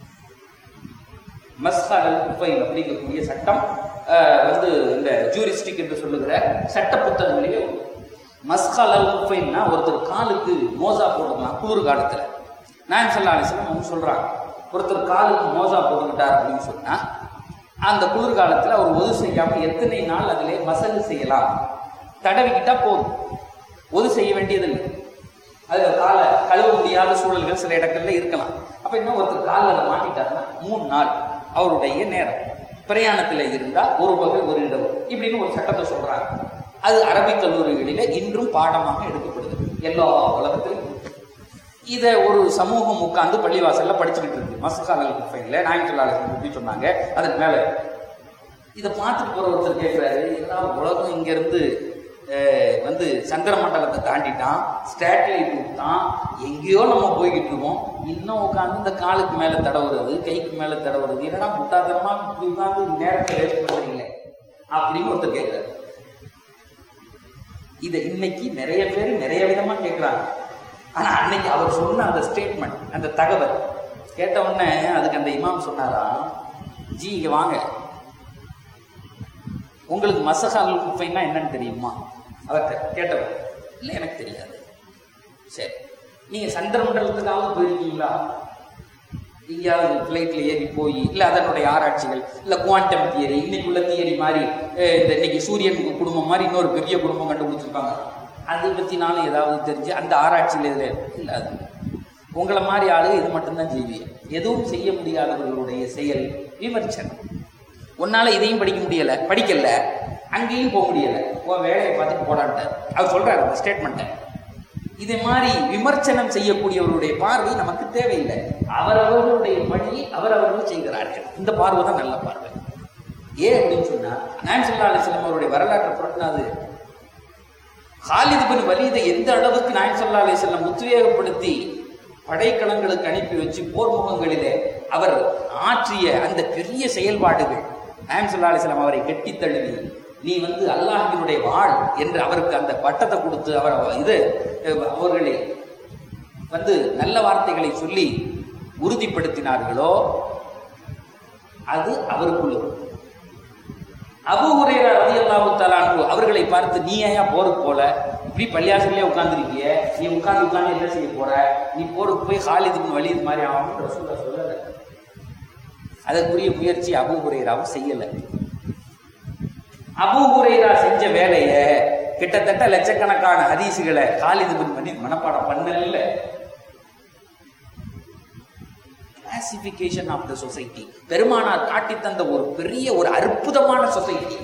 மஸ்ஹு அலல் குஃபைன் அப்படிங்கக்கூடிய சட்டம் அஹ், வந்து இந்த ஜூரிஸ்டிக் என்று சொல்லுகிற சட்ட புத்தகங்களிலே உண்டு மஸ்ஹு அலல் குஃபைன்னா ஒருத்தர் காலுக்கு மோசா போட்டுக்கலாம் குளிர் காலத்துல நான் சொல்லா அலிஸ்லாம் அவங்க சொல்றாங்க ஒருத்தர் காலுக்கு மோசா போட்டுக்கிட்டார் அப்படின்னு சொன்னா அந்த குளிர்காலத்துல அவர் ஒது செய்யாம எத்தனை நாள் அதிலே மசகு செய்யலாம் தடவிக்கிட்டா போதும் ஒது செய்ய வேண்டியதில்லை அதுல காலை கழுவ முடியாத சூழல்கள் சில இடங்கள்ல இருக்கலாம் அப்ப இன்னும் ஒருத்தர் காலில் அதை மாட்டிட்டாருன்னா மூணு நாள் அவருடைய நேரம் பிரயாணத்துல இருந்தா ஒரு வகை ஒரு இடம் இப்படின்னு ஒரு சட்டத்தை சொல்றாங்க அது அரபிக் கல்லூரிகளில இன்றும் பாடமாக எடுக்கப்படுது எல்லா உலகத்திலும் இருக்கு. இதை ஒரு சமூகம் உட்கார்ந்து பள்ளிவாசல்ல படிச்சுக்கிட்டு இருக்கு மசகாலல் குஃபைல நாயக்கல்லாளர்கள் பற்றி சொன்னாங்க அதன் மேல இதை பார்த்துட்டு போற ஒருத்தர் கேட்கிறாரு எல்லாம் உலகம் இங்க இருந்து அஹ், வந்து சந்திர மண்டலத்தை தாண்டிட்டான் ஸ்டேட்லைட் விட்டான் எங்கேயோ நம்ம போய்கிட்டு இருக்கோம் இன்னும் உட்காந்து இந்த காலுக்கு மேல தடவுறது கைக்கு மேல தடவுறது என்னடா முட்டாதனமா இப்படி உட்காந்து நேரத்தை வேஸ்ட் பண்றீங்களே அப்படின்னு ஒருத்தர் கேட்கிறாரு இதை இன்னைக்கு நிறைய பேர் நிறைய விதமா கேட்குறாங்க ஆனா அன்னைக்கு அவர் சொன்ன அந்த ஸ்டேட்மெண்ட் அந்த தகவல் கேட்ட உடனே அதுக்கு அந்த இமாம் சொன்னாரா ஜி இங்க வாங்க உங்களுக்கு மசகால் குப்பைன்னா என்னன்னு தெரியுமா அவர்கிட்ட கேட்டவர் இல்லை எனக்கு தெரியாது சரி நீங்க சந்திர மண்டலத்துக்காவது போயிருக்கீங்களா எங்கேயாவது ஃப்ளைட்ல ஏறி போய் இல்லை அதனுடைய ஆராய்ச்சிகள் இல்லை குவாண்டம் தியரி இன்னைக்குள்ள தியரி மாதிரி அஹ், இந்த இன்னைக்கு சூரியன் குடும்பம் மாதிரி இன்னொரு பெரிய குடும்பம் கண்டுபிடிச்சிருப்பாங்க அதை பற்றினாலும் ஏதாவது தெரிஞ்சு அந்த ஆராய்ச்சியில் இதில் இல்லை அது உங்களை மாதிரி ஆளுங்க இது மட்டும்தான் செய்வீங்க எதுவும் செய்ய முடியாதவர்களுடைய செயல் விமர்சனம் உன்னால இதையும் படிக்க முடியல படிக்கல அங்கேயும் போக முடியல உன் வேலையை பார்த்துட்டு போடான்ட்டார் அவர் சொல்றாரு அந்த ஸ்டேட்மெண்ட்டை இதே மாதிரி விமர்சனம் செய்யக்கூடியவருடைய பார்வை நமக்கு தேவையில்லை அவரவர்களுடைய பணியை அவரவர்கள் செய்கிறார்கள் இந்த பார்வை தான் நல்ல பார்வை ஏன் அப்படின்னு சொன்னா நான் சொல்லா அலிஸ்லாம் அவருடைய வரலாற்றை புரட்டினாது ஹாலித் பின் வலீதை எந்த அளவுக்கு நாயம் சல்லா அலிஸ்லாம் உத்வேகப்படுத்தி படைக்கலங்களுக்கு அனுப்பி வச்சு போர் முகங்களிலே அவர் ஆற்றிய அந்த பெரிய செயல்பாடுகள் நாயம் சல்லா அலிஸ்லாம் அவரை கெட்டித் தழுவி நீ வந்து அல்லாஹினுடைய வாழ் என்று அவருக்கு அந்த பட்டத்தை கொடுத்து அவர் இது அஹ், அவர்களை வந்து நல்ல வார்த்தைகளை சொல்லி உறுதிப்படுத்தினார்களோ அது அவருக்குள்ள அபு ஹுரைரா ரலியல்லாஹு தஆலா அன்ஹு அவர்களை பார்த்து நீ ஏன் போருக்கு போல இப்படி பள்ளியாசல்லே உட்கார்ந்திருக்கிய நீ உட்கார்ந்து உட்கார்ந்து என்ன செய்ய போற நீ போருக்கு போய் ஹாலிதுக்கு வலிது மாதிரி ஆகும் ரசூலா சொல்லல அதற்குரிய முயற்சி அபு ஹுரைராவும் செய்யல அபு ஹுரைரா செஞ்ச வேலையை கிட்டத்தட்ட லட்சக்கணக்கான ஹதீசுகளை ஹாலிது பின் வலீத் மனப்பாடம் பண்ணல கிளாசிபிகேஷன் ஆஃப் த சொசைட்டி பெருமானார் காட்டி தந்த ஒரு பெரிய ஒரு அற்புதமான சொசைட்டி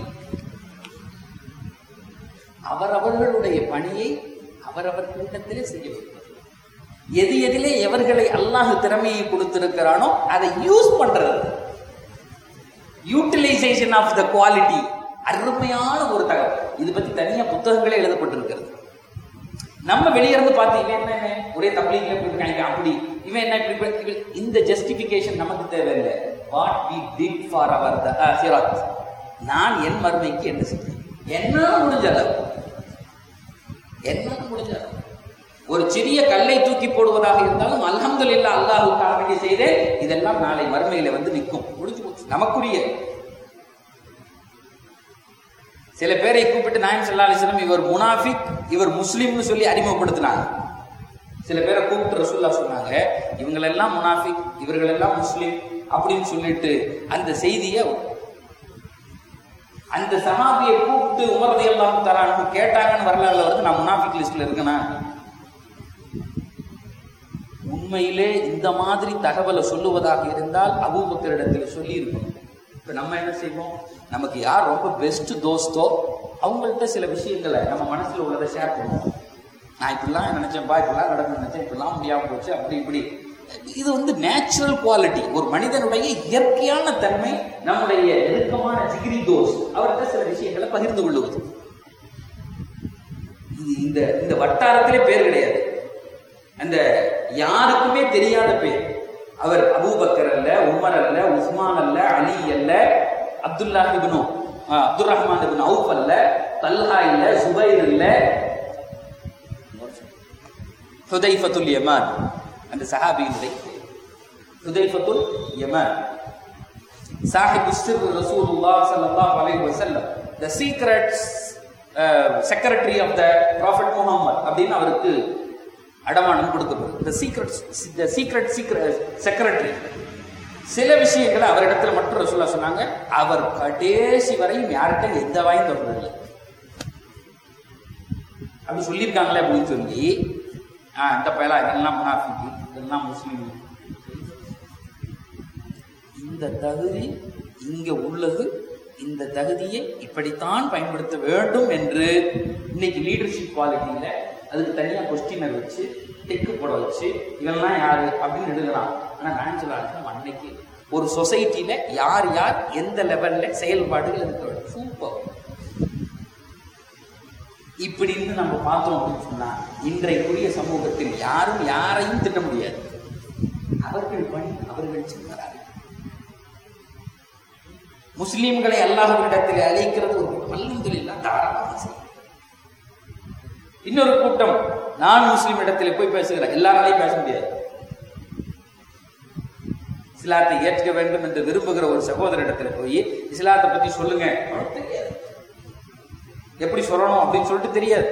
அவரவர்களுடைய பணியை அவரவர்களிடத்திலே செய்ய வேண்டும் எது எதிலே எவர்களை அல்லாஹ் திறமையை கொடுத்திருக்கிறானோ அதை யூஸ் பண்றது யூட்டிலைசேஷன் ஆஃப் த குவாலிட்டி அருமையான ஒரு தகவல் இது பத்தி தனியா புத்தகங்களே எழுதப்பட்டிருக்கிறது நம்ம வெளிய இருந்து பார்த்து இவன் என்ன இவன் ஒரே தப்லீக்ல போயிருக்காங்க அப்படி இவன் என்ன இப்படி இப்படி- இப்படி- இந்த ஜஸ்டிபிகேஷன் நமக்கு தேவையில்லை வாட் வி டிட் ஃபார் அவர் ஹிராத் நான் என் மறுமைக்கு என்ன செஞ்சேன் என்னால முடிஞ்ச அளவு என்னால முடிஞ்ச அளவு ஒரு சிறிய கல்லை தூக்கி போடுவதாக இருந்தாலும் அல்ஹம்துலில்லாஹ் அல்லாஹ்வுக்காக வேண்டி செய்தேன் இதெல்லாம் நாளை மறுமையில வந்து நிற்கும் முடிஞ்சு போச்சு நமக்குரிய சில பேரை கூப்பிட்டு நாயம் சல்லா அலிஸ்லாம் இவர் முனாஃபிக் இவர் முஸ்லீம்னு சொல்லி அறிமுகப்படுத்தினாங்க சில பேரை கூப்பிட்டு ரசூல்லா சொன்னாங்க இவங்களெல்லாம் முனாஃபிக் இவர்களெல்லாம் முஸ்லீம் அப்படின்னு சொல்லிட்டு அந்த செய்தியை அந்த சஹாபியை கூப்பிட்டு உமரதி எல்லாம் தரான்னு கேட்டாங்கன்னு வரலாறுல வருது நான் முனாஃபிக் லிஸ்ட்ல இருக்கேனா உண்மையிலே இந்த மாதிரி தகவலை சொல்லுவதாக இருந்தால் அபூபக்கரிடத்தில் சொல்லி இருக்கணும் இப்ப நம்ம என்ன செய்வோம் நமக்கு யார் ரொம்ப பெஸ்ட் தோஸ்தோ அவங்கள்ட்ட சில விஷயங்களை நம்ம மனசுல உள்ளதை ஷேர் பண்ணுவோம் நான் இப்படிலாம் நினைச்சேன்பா இப்படிலாம் நடக்கணும்னு நினைச்சேன் இப்படிலாம் முடியாம போச்சு அப்படி இப்படி இது வந்து நேச்சுரல் குவாலிட்டி ஒரு மனிதனுடைய இயற்கையான தன்மை நம்முடைய நெருக்கமான ஜிகிரி தோஸ் அவர்கிட்ட சில விஷயங்களை பகிர்ந்து கொள்ளுவது இது இந்த இந்த வட்டாரத்திலே பேர் கிடையாது அந்த யாருக்குமே தெரியாத பேர் அவர் அபூபக்கர் அல்ல உமர் அல்ல உஸ்மான் அல்ல அலி அல்ல அப்துல்லா இப்னு அஹ், அப்துல் ரஹ்மான் இப்னு அவுஃப் அல்ல தல்ஹா இல்ல சுபைர் இல்ல ஹுதைஃபத்துல் யமான் அந்த சஹாபியினுடைய ஹுதைஃபத்துல் யமான் சாஹிப் சிர் ரசூலுல்லாஹ் ஸல்லல்லாஹு அலைஹி வஸல்லம் the secrets secretary of the prophet Muhammad அப்படின்னு அவருக்கு அடமானம் கொடுக்கப்படும் the secret the secret secret secretary சில விஷயங்களை அவரிடத்துல மட்டும் ரசூலா சொன்னாங்க அவர் கடைசி வரையும் யார்கிட்ட எந்த வாயும் தொடர்றதில்லை அப்படி சொல்லியிருக்காங்களே அப்படின்னு சொல்லி ஆ இந்த பயலா இதெல்லாம் முனாஃபிக்கு இதெல்லாம் முஸ்லீம் இந்த தகுதி இங்க உள்ளது இந்த தகுதியை இப்படித்தான் பயன்படுத்த வேண்டும் என்று இன்னைக்கு லீடர்ஷிப் குவாலிட்டியில அதுக்கு தனியா கொஸ்டினர் வச்சு டெக்கு போட வச்சு இதெல்லாம் யாரு அப்படின்னு எழுதலாம் ஆனா நான் சொல்ல அன்னைக்கு ஒரு சொசைட்டில யார் யார் எந்த லெவல்ல செயல்பாடுகள் இருக்க சூப்பர் இப்படின்னு நம்ம பார்த்தோம் அப்படின்னு சொன்னா இன்றைக்குரிய சமூகத்தில் யாரும் யாரையும் திட்ட முடியாது அவர்கள் பணி அவர்கள் செய்கிறார்கள் முஸ்லிம்களை அல்லாஹ்விடத்தில் அழைக்கிறது ஒரு அல்ஹம்துலில்லா தாராளமாக செய்யும் இன்னொரு கூட்டம் நான் முஸ்லிம் இடத்துல போய் பேசுகிறேன் எல்லாராலையும் பேச முடியாது இஸ்லாத்தை ஏற்க வேண்டும் என்று விரும்புகிற ஒரு சகோதரிடத்துல போய் இஸ்லாத்தை பத்தி சொல்லுங்க அவனுக்கு தெரியாது எப்படி சொல்லணும் அப்படின்னு சொல்லிட்டு தெரியாது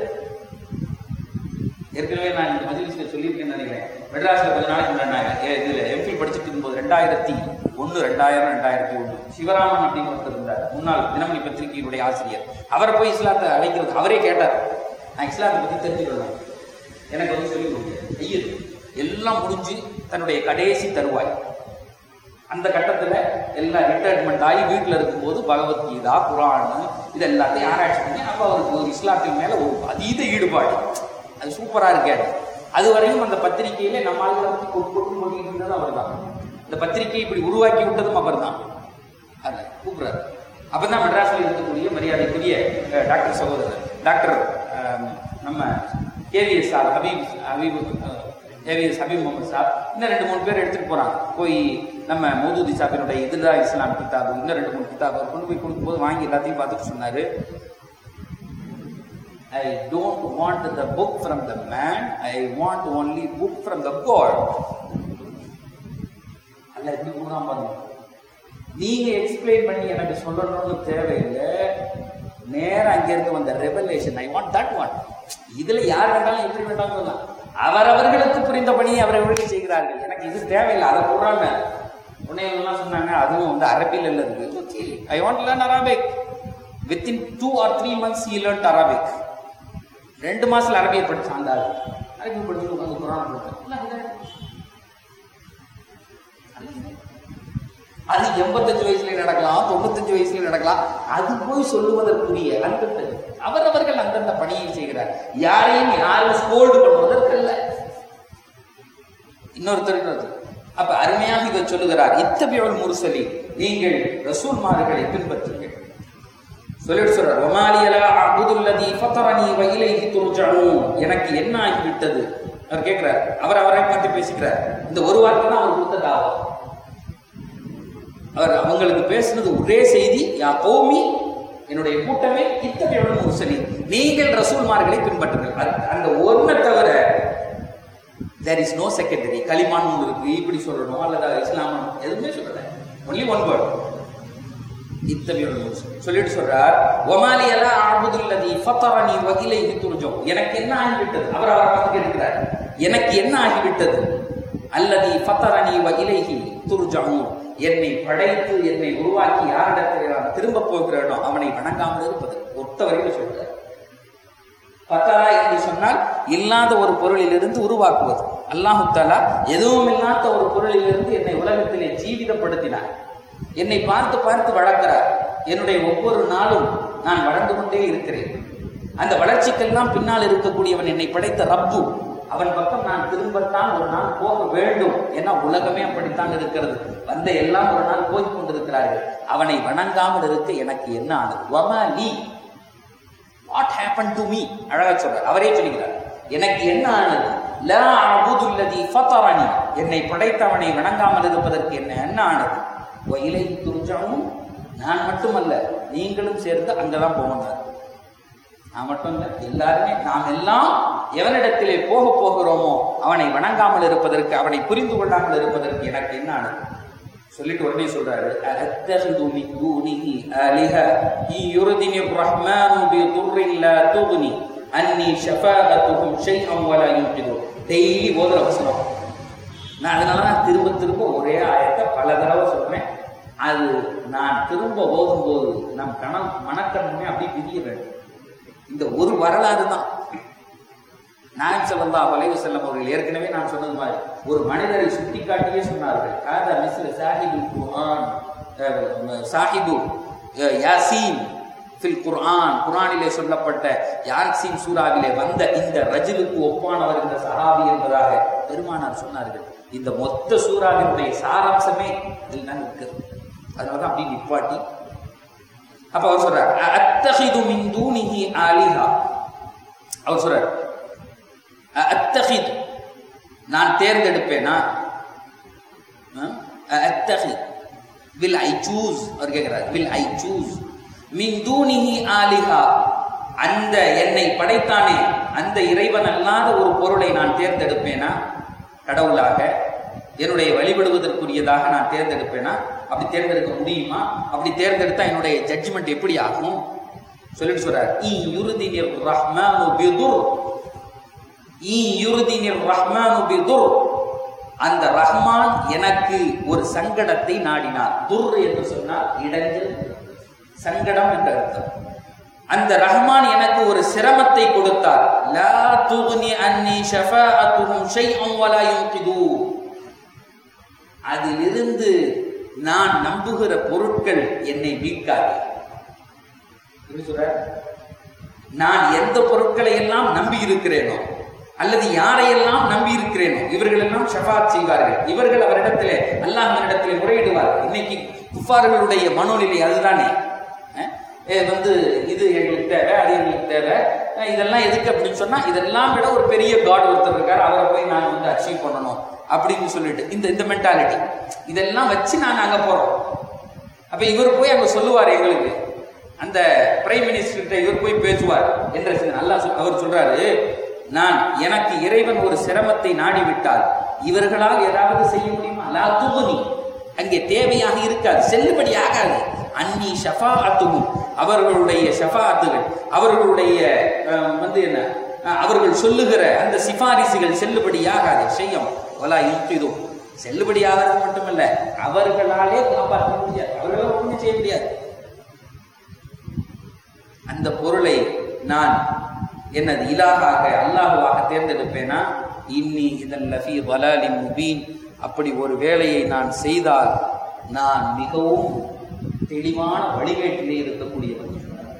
ஏற்கனவே நான் இந்த மஜிலிஸ்ல சொல்லியிருக்கேன்னு நினைக்கிறேன் மெட்ராஸ்ல கொஞ்ச நாளைக்கு முன்னாடி ஏ, இதுல எம்பில் படிச்சுட்டு இருக்கும்போது ரெண்டாயிரத்தி ஒன்று ரெண்டாயிரம் ரெண்டாயிரத்தி ஒன்று சிவராமன் அப்படின்னு ஒருத்தர் இருந்தார் முன்னாள் தினமணி பத்திரிகையினுடைய ஆசிரியர் அவரை போய் இஸ்லாத்தை அழைக்கிறது அவரே கேட்டார் நான் இஸ்லாத்தை பத்தி தெரிஞ்சுக்கணும் எனக்கு வந்து சொல்லி கொடுங்க ஐயது எல்லாம் முடிஞ்சு தன்னுடைய கடைசி தருவாய் அந்த கட்டத்துல எல்லாம் ரிட்டையர்மெண்ட் ஆகி வீட்டில் இருக்கும்போது பகவத்கீதா குரான் இது எல்லாத்தையும் ஆராய்ச்சி பண்ணி அப்போ அவருக்கு ஒரு இஸ்லாத்தின் மேல ஒரு அதீத ஈடுபாடு அது சூப்பரா இருக்காது அது வரையும் அந்த பத்திரிகையில நம்ம ஆளுகளை பத்தி கொட்டு கொட்டு கொட்டிட்டு இருந்தது அவர் தான் இந்த பத்திரிகை இப்படி உருவாக்கி விட்டதும் அவர் தான் அது கூப்பிடுறாரு அப்பதான் மெட்ராஸில் இருக்கக்கூடிய மரியாதைக்குரிய அஹ், டாக்டர் சகோதரர் டாக்டர் அஹ், நம்ம KVS sir Habib Habib AVS Habib Mohammed sir இன்னும் ரெண்டு மூணு பேர் எடுத்துட்டு போறாங்க போய் நம்ம மௌதூதி சாப்பினுடைய இதுதா இஸ்லாம் கிதாபு இன்னும் ரெண்டு மூணு கிதாபு அவர் கொண்டு போய் கொடுக்கும்போது வாங்கி எல்லாத்தையும் பார்த்துட்டு சொன்னாரு I don't want the book from the man I want only book from the God அல்ல எப்படி கூடாம பாருங்க நீங்க எக்ஸ்பிளைன் பண்ணி எனக்கு சொல்லணும்னு தேவையில்லை நேரா அங்க இருந்து வந்த revelation I want that one இதுல யார் வேண்டாலும் எப்படி வேண்டாலும் சொல்லலாம் அவரவர்களுக்கு புரிந்த பணியை அவரவர்கள் செய்கிறார்கள் எனக்கு இது தேவையில்லை அதை கூறாம உன்னையெல்லாம் சொன்னாங்க அதுவும் வந்து அரபில இருக்கு okay I want learn Arabic within two or three months he learn Arabic ரெண்டு மாசத்துல அரபியை படிச்சு அந்த ஆளு அரபி படிச்சு உட்காந்து குரான் படிச்சேன் அது எண்பத்தஞ்சு வயசுல நடக்கலாம் தொண்ணூத்தஞ்சு வயசுல நடக்கலாம் அது போய் சொல்லுவதற்குரிய அந்தந்த அவரவர்கள் அந்தந்த பணியை செய்கிறார் யாரையும் யாரும் ஸ்கோல்டு பண்ணுவதற்கு அல்ல இன்னொருத்தர் இன்னொருத்தர் அப்ப அருமையாக இதை சொல்லுகிறார் இத்தபியோல் முருசலி நீங்கள் ரசூல்மார்களை பின்பற்றுங்கள் சொல்லிட்டு சொல்றார் ஒமாலியலா அபுதுல்லதி ஃபத்தரனி வயிலைஹி துர்ஜஊன் எனக்கு என்ன ஆகிவிட்டது அவர் கேட்கிறார் அவர் அவரை பார்த்து பேசிக்கிறார் இந்த ஒரு வார்த்தை தான் அவர் கொடுத்த தாவா அவர் அவங்களுக்கு பேசுனது ஒரே செய்தி யா கௌமி என்னுடைய கூட்டமே இத்தகையோட முசலி நீங்கள் ரசூல்மார்களை பின்பற்றுங்கள் அது- அந்த ஒன்றை தவிர தேர் இஸ் நோ செகண்டரி களிமான் ஒன்று இருக்கு இப்படி சொல்லணும் அல்லது இஸ்லாம் எதுவுமே சொல்லல ஒன்லி ஒன் வேர்ட் இத்தகையோட முசலி சொல்லிட்டு சொல்றார் ஒமாலியலா ஆபுதுல்லதி ஃபத்தரனி வகிலை துர்ஜோ எனக்கு என்ன ஆகிவிட்டது அவர் அவரை பார்த்து கேட்கிறார் எனக்கு என்ன ஆகிவிட்டது அல்லதி ஃபத்தரனி வகிலைஹி துர்ஜவும் என்னை படைத்து என்னை உருவாக்கி யாரிடத்தில் நான் திரும்ப போகிறேனோ அவனை வணங்காமல் இருப்பது ஒத்த வரையில் சொல்றார் பத்தரா என்று சொன்னால் இல்லாத ஒரு பொருளிலிருந்து உருவாக்குவது அல்லாஹு தாலா எதுவும் இல்லாத ஒரு பொருளிலிருந்து என்னை உலகத்திலே ஜீவிதப்படுத்தினார் என்னை பார்த்து பார்த்து வளர்க்கிறார் என்னுடைய ஒவ்வொரு நாளும் நான் வளர்ந்து கொண்டே இருக்கிறேன் அந்த வளர்ச்சிக்கெல்லாம் பின்னால் இருக்கக்கூடியவன் என்னை படைத்த ரப்பு அவன் பக்கம் நான் திரும்பத்தான் ஒரு நாள் போக வேண்டும் ஏன்னா உலகமே அப்படித்தான் இருக்கிறது வந்த எல்லாம் ஒரு நாள் போய் கொண்டிருக்கிறார்கள் அவனை வணங்காமல் இருக்க எனக்கு என்ன ஆனது வமா லீ வாட் ஹேப்பன் டு மீ அழகா சொல்றார் அவரே சொல்லுகிறார் எனக்கு என்ன ஆனது லா அபுதுல்லதி ஃபத்தரனி என்னை படைத்தவனை வணங்காமல் இருப்பதற்கு என்ன என்ன ஆனது இலை துர்ஜாவும் நான் மட்டுமல்ல நீங்களும் சேர்ந்து அங்கதான் போகணும் நான் மட்டும் இல்லை எல்லாருமே நாம் எல்லாம் எவனிடத்திலே போக போகிறோமோ அவனை வணங்காமல் இருப்பதற்கு அவனை புரிந்து கொள்ளாமல் இருப்பதற்கு எனக்கு என்ன ஆனது சொல்லிட்டு உடனே சொல்றாரு அத்தஹிது மின் தூனிஹி ஆலிஹ இ யுர்தினி الرحمن بضر لا تغني عني شفاعتهم شيئا ولا ينقذون டெய்லி ஓதுற வசனம் நான் அதனால தான் திரும்ப திரும்ப ஒரே ஆயத்தை பல தடவை சொல்றேன் அது நான் திரும்ப ஓதும்போது நம் கணம் மனக்கண்ணுமே அப்படியே விதிய வேண்டும் இந்த ஒரு வரலாறு தான் நாயம் ஸல்லல்லாஹு அலைஹி வஸல்லம் அவர்கள் ஏற்கனவே நான் சொன்னது மாதிரி ஒரு மனிதரை சுட்டி காட்டியே சொன்னார்கள் ஹாதா மிஸ்ல சாஹிபுல் குர்ஆன் அஹ், சாஹிபு அஹ், யாசீன் ஃபில் குர்ஆன் குர்ஆனிலே சொல்லப்பட்ட யாசீன் சூராவிலே வந்த இந்த ரஜிலுக்கு ஒப்பானவர் இந்த சஹாபி என்பதாக பெருமானார் சொன்னார்கள் இந்த மொத்த சூறாவினுடைய சாராம்சமே இதில் தான் இருக்கிறது அதனால தான் அப்படி நிப்பாட்டி அப்ப அவர் சொல்றார் அத்தஹிது மின் தூனிஹி ஆலிஹா அவர் சொல்றார் அத்தஹித் நான் தேர்ந்தெடுப்பேனா அத்தஹித் வில் ஐ சூஸ் அவர் கேட்கிறார் வில் ஐ சூஸ் மின் தூனிஹி ஆலிஹா அந்த என்னை படைத்தானே அந்த இறைவன் அல்லாத ஒரு பொருளை நான் தேர்ந்தெடுப்பேனா கடவுளாக என்னுடைய வழிபடுவதற்குரியதாக நான் தேர்ந்தெடுப்பேனா அப்படி தேர்ந்தெடுக்க முடியுமா அப்படி தேர்ந்தெடுத்தா என்னுடைய ஜட்ஜ்மெண்ட் எப்படி ஆகும் சொல்லிட்டு சொல்றார் இ யுருதினிர் ரஹ்மானு பிதுர் இ யுருதினிர் ரஹ்மானு பிதுர் அந்த ரஹ்மான் எனக்கு ஒரு சங்கடத்தை நாடினார் துர் என்று சொன்னால் இடைஞ்சல் சங்கடம் என்ற அர்த்தம் அந்த ரஹ்மான் எனக்கு ஒரு சிரமத்தை கொடுத்தார் லா துக்னி அன்னி ஷஃபாஅத்துஹும் ஷைஅன் வலா யுன்கிதூன் அதிலிருந்து நான் நம்புகிற பொருட்கள் என்னை மீட்காது எப்படி சொல்ற நான் எந்த பொருட்களை எல்லாம் நம்பி இருக்கிறேனோ அல்லது யாரையெல்லாம் நம்பி இருக்கிறேனோ இவர்கள் எல்லாம் ஷஃபாத் செய்வார்கள் இவர்கள் அவரிடத்திலே அல்லாஹ்வினிடத்திலே முறையிடுவார்கள் இன்னைக்கு குஃபார்களுடைய மனோநிலை அதுதானே அஹ், ஏ, வந்து இது எங்களுக்கு தேவை அது எங்களுக்கு தேவை அஹ், இதெல்லாம் எதுக்கு அப்படின்னு சொன்னா இதெல்லாம் விட ஒரு பெரிய காட் ஒருத்தர் இருக்கார் அவரை போய் நான் வந்து அச்சீவ் பண்ணணும் அப்படின்னு சொல்லிட்டு இந்த இந்த மென்டாலிட்டி இதெல்லாம் வச்சு நான் அங்க போறோம் அப்ப இவர் போய் அங்க சொல்லுவார் எங்களுக்கு அந்த பிரைம் மினிஸ்டர்கிட்ட இவர் போய் பேசுவார் என்ற நல்லா அவர் சொல்றாரு நான் எனக்கு இறைவன் ஒரு சிரமத்தை நாடிவிட்டால் இவர்களால் ஏதாவது செய்ய முடியுமா லா துகுனி அங்கே தேவையாக இருக்காது செல்லுபடி ஆகாது அன்னி ஷஃபா அவர்களுடைய ஷஃபாத்துகள் அவர்களுடைய அஹ், வந்து என்ன அஹ், அவர்கள் சொல்லுகிற அந்த சிபாரிசுகள் செல்லுபடியாகாது செய்யும் வலா யுக்திதும் செல்லுபடியாகிறது மட்டுமல்ல அவர்களாலே காப்பாற்ற முடியாது அவர்களால் ஒன்றும் செய்ய முடியாது அந்த பொருளை நான் என்னது இலாகாக அல்லாஹுவாக தேர்ந்தெடுப்பேனா இன்னி இதன் லஃபி வலாலின் முபீன் அப்படி ஒரு வேலையை நான் செய்தால் நான் மிகவும் தெளிவான வழிகேட்டிலே இருக்கக்கூடியவன்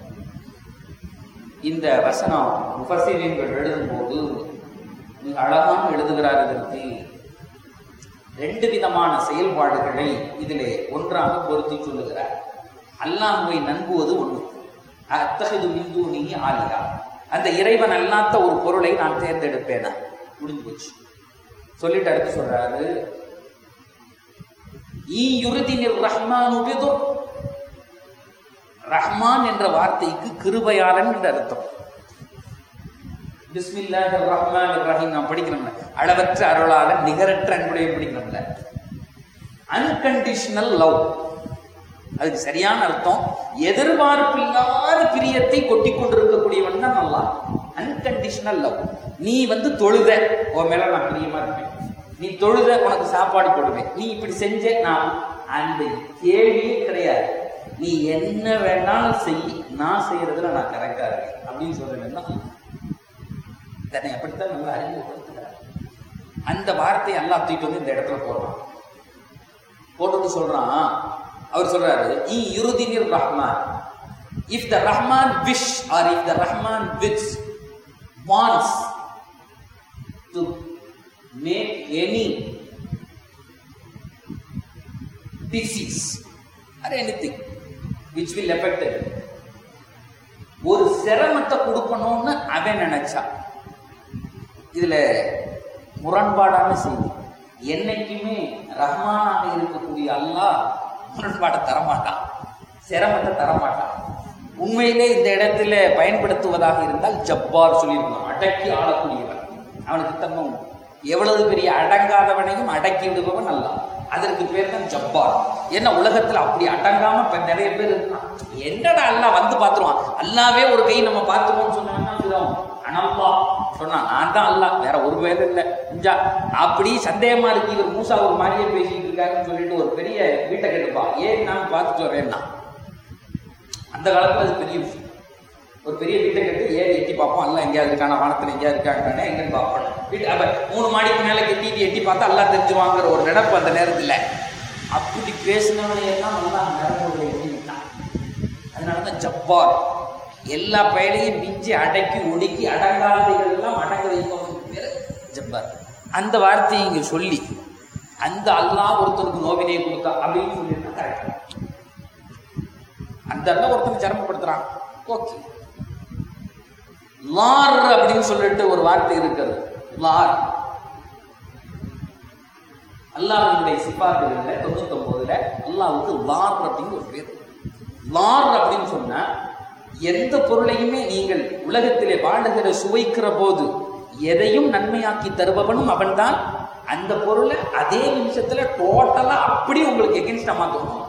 இந்த வசனம் முஃபசிரியர்கள் எழுதும்போது மிக அழகாக எழுதுகிறார் இதற்கு ரெண்டு விதமான செயல்பாடுகளை இதிலே ஒன்றாக பொருத்தி சொல்லுகிறார் அல்லாஹுவை நம்புவது ஒன்று அத்தகது மிந்து நீ ஆலியா அந்த இறைவன் அல்லாத ஒரு பொருளை நான் தேர்ந்தெடுப்பேனா முடிஞ்சு போச்சு சொல்லிட்டு அடுத்து சொல்றாரு ஈ யுருதினில் ரஹ்மான் உபிதுர் ரஹ்மான் என்ற வார்த்தைக்கு கிருபையாளன் என்ற அர்த்தம் பிஸ்மில்லாஹிர் ரஹ்மானிர் ரஹீம் நாம் படிக்கிறோம்ல அளவற்ற அருளாளன் நிகரற்ற அன்புடைய படிக்கிறோம்ல அன்கண்டிஷனல் லவ் அதுக்கு சரியான அர்த்தம் எதிர்பார்ப்பில்லாத பிரியத்தை கொட்டி கொண்டிருக்கக்கூடியவன் தான் நல்லா அன்கண்டிஷனல் லவ் நீ வந்து தொழுத உன் மேல நான் பிரியமா இருப்பேன் நீ தொழுத உனக்கு சாப்பாடு போடுவேன் நீ இப்படி செஞ்ச நான் அந்த கேள்வியே கிடையாது நீ என்ன வேணாலும் செய் நான் செய்யறதுல நான் கரெக்டா இருக்கேன் அப்படின்னு சொல்றேன் தான் தன்னை அப்படித்தான் நம்ம அறிமுகப்படுத்துகிறார் அந்த வார்த்தையை எல்லாம் தூக்கிட்டு வந்து இந்த இடத்துல போடுறான் போட்டுட்டு சொல்றான் அவர் சொல்றாரு இ யுருதினிர் ரஹ்மான் if the Rahman wish or if the Rahman wish wants to make any disease or anything which will affect it ஒரு சிரமத்தை கொடுக்கணும்னு அவன் நினைச்சா இதுல முரண்பாடான செய்தி என்னைக்குமே ரஹ்மானாக இருக்கக்கூடிய அல்லாஹ் முரண்பாட்டை தரமாட்டான் சிரமத்தை தரமாட்டான் உண்மையிலே இந்த இடத்துல பயன்படுத்துவதாக இருந்தால் ஜப்பார் சொல்லியிருக்கலாம் அடக்கி ஆளக்கூடியவன் அவனுக்கு தன்மை உண்டு. எவ்வளவு பெரிய அடங்காதவனையும் அடக்கி விடுபவன் அல்ல அதற்கு பேர் தான் ஜப்பார் ஏன்னா உலகத்துல அப்படி அடங்காம இப்ப நிறைய பேர் இருக்கான் என்னடா அல்லாஹ் வந்து பார்த்துருவான் அல்லாவே ஒரு கை நம்ம பார்த்துருவோம்னு சொன்னாங்கன்னா அனப்பா சொன்னா நான் தான் அல்ல வேற ஒரு பேர் இல்லை இஞ்சா அப்படி சந்தேகமா இருக்கு இவர் மூசா ஒரு மாதிரியே பேசிட்டு இருக்காருன்னு சொல்லிட்டு ஒரு பெரிய வீட்டை கேட்டுப்பா ஏன் நான் பார்த்துட்டு வரேன்னா அந்த காலத்துல அது பெரிய விஷயம் ஒரு பெரிய வீட்டை கட்டி ஏறி எட்டி பார்ப்போம் எல்லாம் எங்கேயாவது இருக்கான வானத்துல எங்கேயாவது இருக்காங்க எங்கன்னு பார்ப்போம் வீட்டு அப்ப மூணு மாடிக்கு மேல கட்டிட்டு எட்டி பார்த்தா எல்லாம் தெரிஞ்சுவாங்கிற ஒரு நினைப்பு அந்த நேரத்துல அப்படி பேசினவனை எல்லாம் நல்லா நிறமுறை எட்டி விட்டான் அதனாலதான் ஜப்பார் எல்லா பயனையும் மிஞ்சி அடக்கி ஒடுக்கி அடங்காதவைகள் எல்லாம் அடங்க வைப்பவனுக்கு பேரு ஜப்பார் அந்த வார்த்தையை இங்க சொல்லி அந்த அல்லாஹ் ஒருத்தருக்கு நோவினை கொடுத்தா அப்படின்னு சொல்லியிருந்தா கரெக்ட் அந்த அல்லாஹ் ஒருத்தனை சிரமப்படுத்துறான் ஓகே லார் அப்படின்னு சொல்லிட்டு ஒரு வார்த்தை இருக்கிறது லார் அல்லாஹ்வுடைய சிபாத்துகள்ல தொண்ணூத்தொன்பதுல அல்லாஹ்வுக்கு லார் அப்படின்னு ஒரு பேர் லார் அப்படின்னு சொன்னா எந்த பொருளையுமே நீங்கள் உலகத்திலே வாழுகிற சுவைக்கிற போது எதையும் நன்மையாக்கி தருபவனும் அவன்தான் அந்த பொருளை அதே நிமிஷத்துல டோட்டலா அப்படி உங்களுக்கு எகென்ஸ்டா மாத்தணும்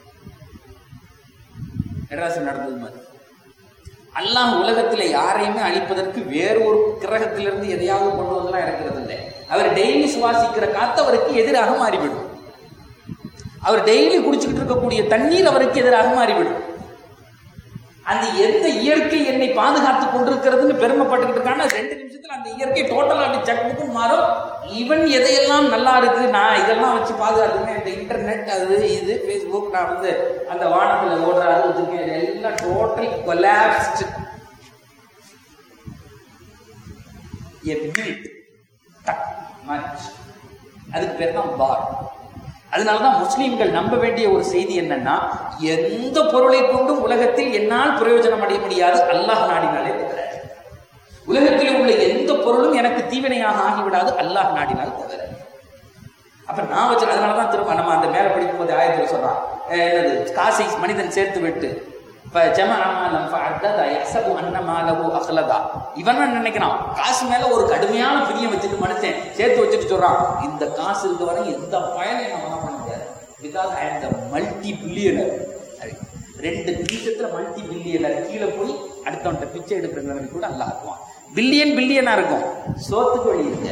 மெட்ராஸ் நடந்தது மாதிரி அல்லாஹ் உலகத்துல யாரையுமே அழிப்பதற்கு வேறு ஒரு கிரகத்திலிருந்து எதையாவது கொண்டு வந்தெல்லாம் இருக்கிறது இல்லை அவர் டெய்லி சுவாசிக்கிற காத்து அவருக்கு எதிராக மாறிவிடும் அவர் டெய்லி குடிச்சுக்கிட்டு இருக்கக்கூடிய தண்ணீர் அவருக்கு எதிராக மாறிவிடும் அந்த எந்த இயற்கை என்னை பாதுகாத்து கொண்டிருக்கிறதுன்னு பெருமைப்பட்டுக்கிட்டு இருக்கான ரெண்டு நிமிஷத்துல அந்த இயற்கை டோட்டலா அப்படி சக்குக்கும் மாறும் இவன் எதையெல்லாம் நல்லா இருக்கு நான் இதெல்லாம் வச்சு பாதுகாத்துக்கேன் இந்த இன்டர்நெட் அது இது ஃபேஸ்புக் நான் வந்து அந்த வானத்துல ஓடுற அது வச்சிருக்கேன் இது எல்லாம் டோட்டல் கொலாப்ஸ்ட் அதுக்கு பேர் தான் பார் அதனாலதான் முஸ்லீம்கள் நம்ப வேண்டிய ஒரு செய்தி என்னன்னா எந்த பொருளை கொண்டும் உலகத்தில் என்னால் பிரயோஜனம் அடைய முடியாது அல்லாஹ் நாடினாலே தவிர உலகத்தில் உள்ள எந்த பொருளும் எனக்கு தீவினையாக ஆகிவிடாது அல்லாஹ் நாடினால் தவிர அப்ப நான் வச்சு அதனாலதான் திரும்ப நம்ம அந்த மேல படிக்கும் போது ஆயத்தில் சொல்றான் அஹ் என்னது காசை மனிதன் சேர்த்து விட்டு இப்ப ஜம அமாலம் ஃபஅத்தத யஹ்சபு அன்ன மாலஹு அக்லதா இவன் என்ன நினைக்கிறான் காசு மேல ஒரு கடுமையான பிரியம் வச்சுட்டு மனுஷன் சேர்த்து வச்சுட்டு சொல்றான் இந்த காசு இருக்க வரை எந்த பயனையும் நம்ம பண்ண முடியாது because I am the multi billionaire ரெண்டு நிமிஷத்துல மல்டி பில்லியனர் கீழே போய் அடுத்தவன்ட்ட பிச்சை எடுக்கிற நிலைமை கூட நல்லா இருக்குவான் பில்லியன் பில்லியனா இருக்கும் சோத்துக்கு வழி இருக்கு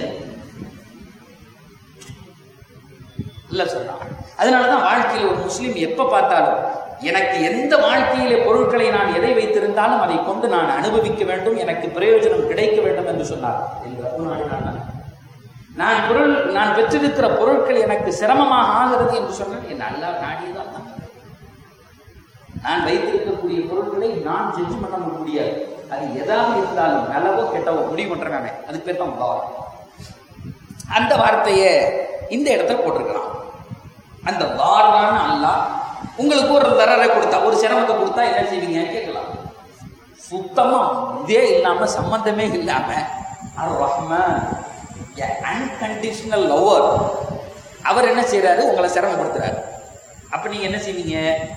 இல்ல சொல்றான் அதனாலதான் வாழ்க்கையில ஒரு முஸ்லீம் எப்ப பார்த்தாலும் எனக்கு எந்த வாழ்க்கையிலே பொருட்களை நான் எதை வைத்திருந்தாலும் அதை கொண்டு நான் அனுபவிக்க வேண்டும் எனக்கு பிரயோஜனம் கிடைக்க வேண்டும் என்று சொன்னார் என் ரப்பு நாடினார் நான் பொருள் நான் பெற்றிருக்கிற பொருட்கள் எனக்கு சிரமமாக ஆகிறது என்று சொன்னால் என் அல்லா நாடியதான் தான் நான் வைத்திருக்கக்கூடிய பொருட்களை நான் ஜட்ஜ் பண்ண முடியாது அது எதாக இருந்தாலும் நல்லவோ கெட்டவோ முடிவு பண்றேன் நானே அதுக்கு பேர் தான் பாவம் அந்த வார்த்தையை இந்த இடத்துல போட்டிருக்கிறான் அந்த வாரான அல்லாஹ் உங்களுக்கு ஒரு தரரை கொடுத்தா ஒரு சிரமத்தை கொடுத்தா என்ன செய்வீங்க கேட்கலாம் சுத்தமா இதே இல்லாம சம்பந்தமே இல்லாம அர் ரஹ்மான் அன்கண்டிஷனல் லவர் அவர் என்ன செய்யறாரு உங்களை சிரமப்படுத்துறாரு அப்ப நீங்க என்ன செய்வீங்க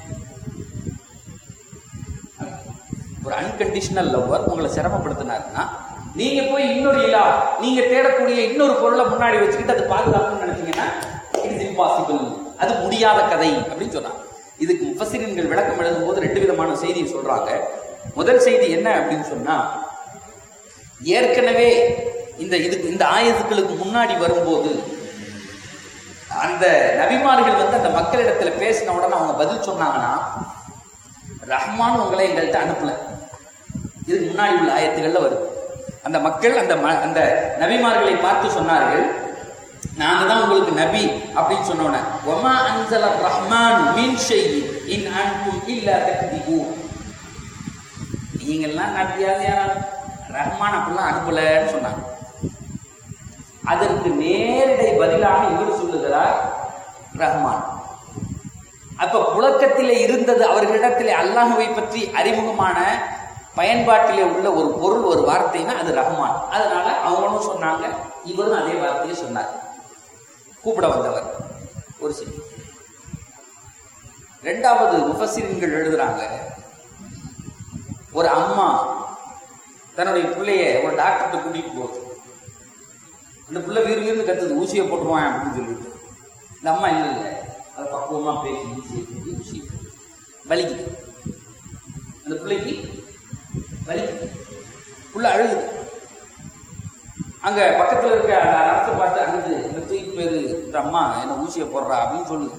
ஒரு அன்கண்டிஷனல் லவ்வர் உங்களை சிரமப்படுத்தினாருன்னா நீங்க போய் இன்னொரு இலா நீங்க தேடக்கூடிய இன்னொரு பொருளை முன்னாடி வச்சுக்கிட்டு அது பாதுகாப்புன்னு நினைச்சீங்கன்னா இட்ஸ் இம்பாசிபிள் அது முடியாத கதை அப்படின்னு சொன்னாங்க இதுக்கு முஃபசிரின்கள் விளக்கம் எழுதும் போது ரெண்டு விதமான செய்தியை சொல்றாங்க முதல் செய்தி என்ன அப்படின்னு சொன்னா ஏற்கனவே இந்த இதுக்கு இந்த ஆயுதங்களுக்கு முன்னாடி வரும்போது அந்த நபிமார்கள் வந்து அந்த மக்களிடத்துல பேசின உடனே அவங்க பதில் சொன்னாங்கன்னா ரஹ்மான் உங்களை எங்கள்கிட்ட அனுப்பல இதுக்கு முன்னாடி உள்ள ஆயத்துகள்ல வருது அந்த மக்கள் அந்த ம- அந்த நபிமார்களை பார்த்து சொன்னார்கள் நாங்க தான் உங்களுக்கு நபி அப்படின்னு சொன்னோன்னே ஒமா அன்சல ரஹ்மான் மீன் ஷைஇன் இன் அன்தும் இல்லா தக்திபூன் நீங்கெல்லாம் நபியாவது யாராவது ரஹ்மான் அப்படிலாம் அனுப்பலன்னு சொன்னாங்க அதற்கு நேரடி பதிலாக இவர் சொல்லுகிறார் ரஹ்மான் அப்ப புழக்கத்திலே இருந்தது அவர்களிடத்திலே அல்லாஹுவை பற்றி அறிமுகமான பயன்பாட்டிலே உள்ள ஒரு பொருள் ஒரு வார்த்தைனா அது ரஹ்மான் அதனால அவங்களும் சொன்னாங்க இவரும் அதே வார்த்தையை சொன்னார் கூப்பிட வந்தவர் ஒரு செய்தி ரெண்டாவது முஃபசிரின்கள் எழுதுறாங்க ஒரு அம்மா தன்னுடைய பிள்ளைய ஒரு டாக்டர்கிட்ட கூட்டிட்டு போகுது அந்த பிள்ளை வீறு வீர்னு கத்துது ஊசியை போட்டுருவான் அப்படின்னு சொல்லிட்டு இந்த அம்மா இல்லை இல்லை அதை பக்குவமா பேசி ஊசியை போட்டு ஊசியை போட்டு வலிக்குது அந்த பிள்ளைக்கு வலிக்குது புள்ள அழுகுது அங்க பக்கத்துல இருக்க அந்த அரசை பார்த்து அழுது இந்த தூக்கி பேரு இந்த அம்மா என்ன ஊசியை போடுறா அப்படின்னு சொல்லுது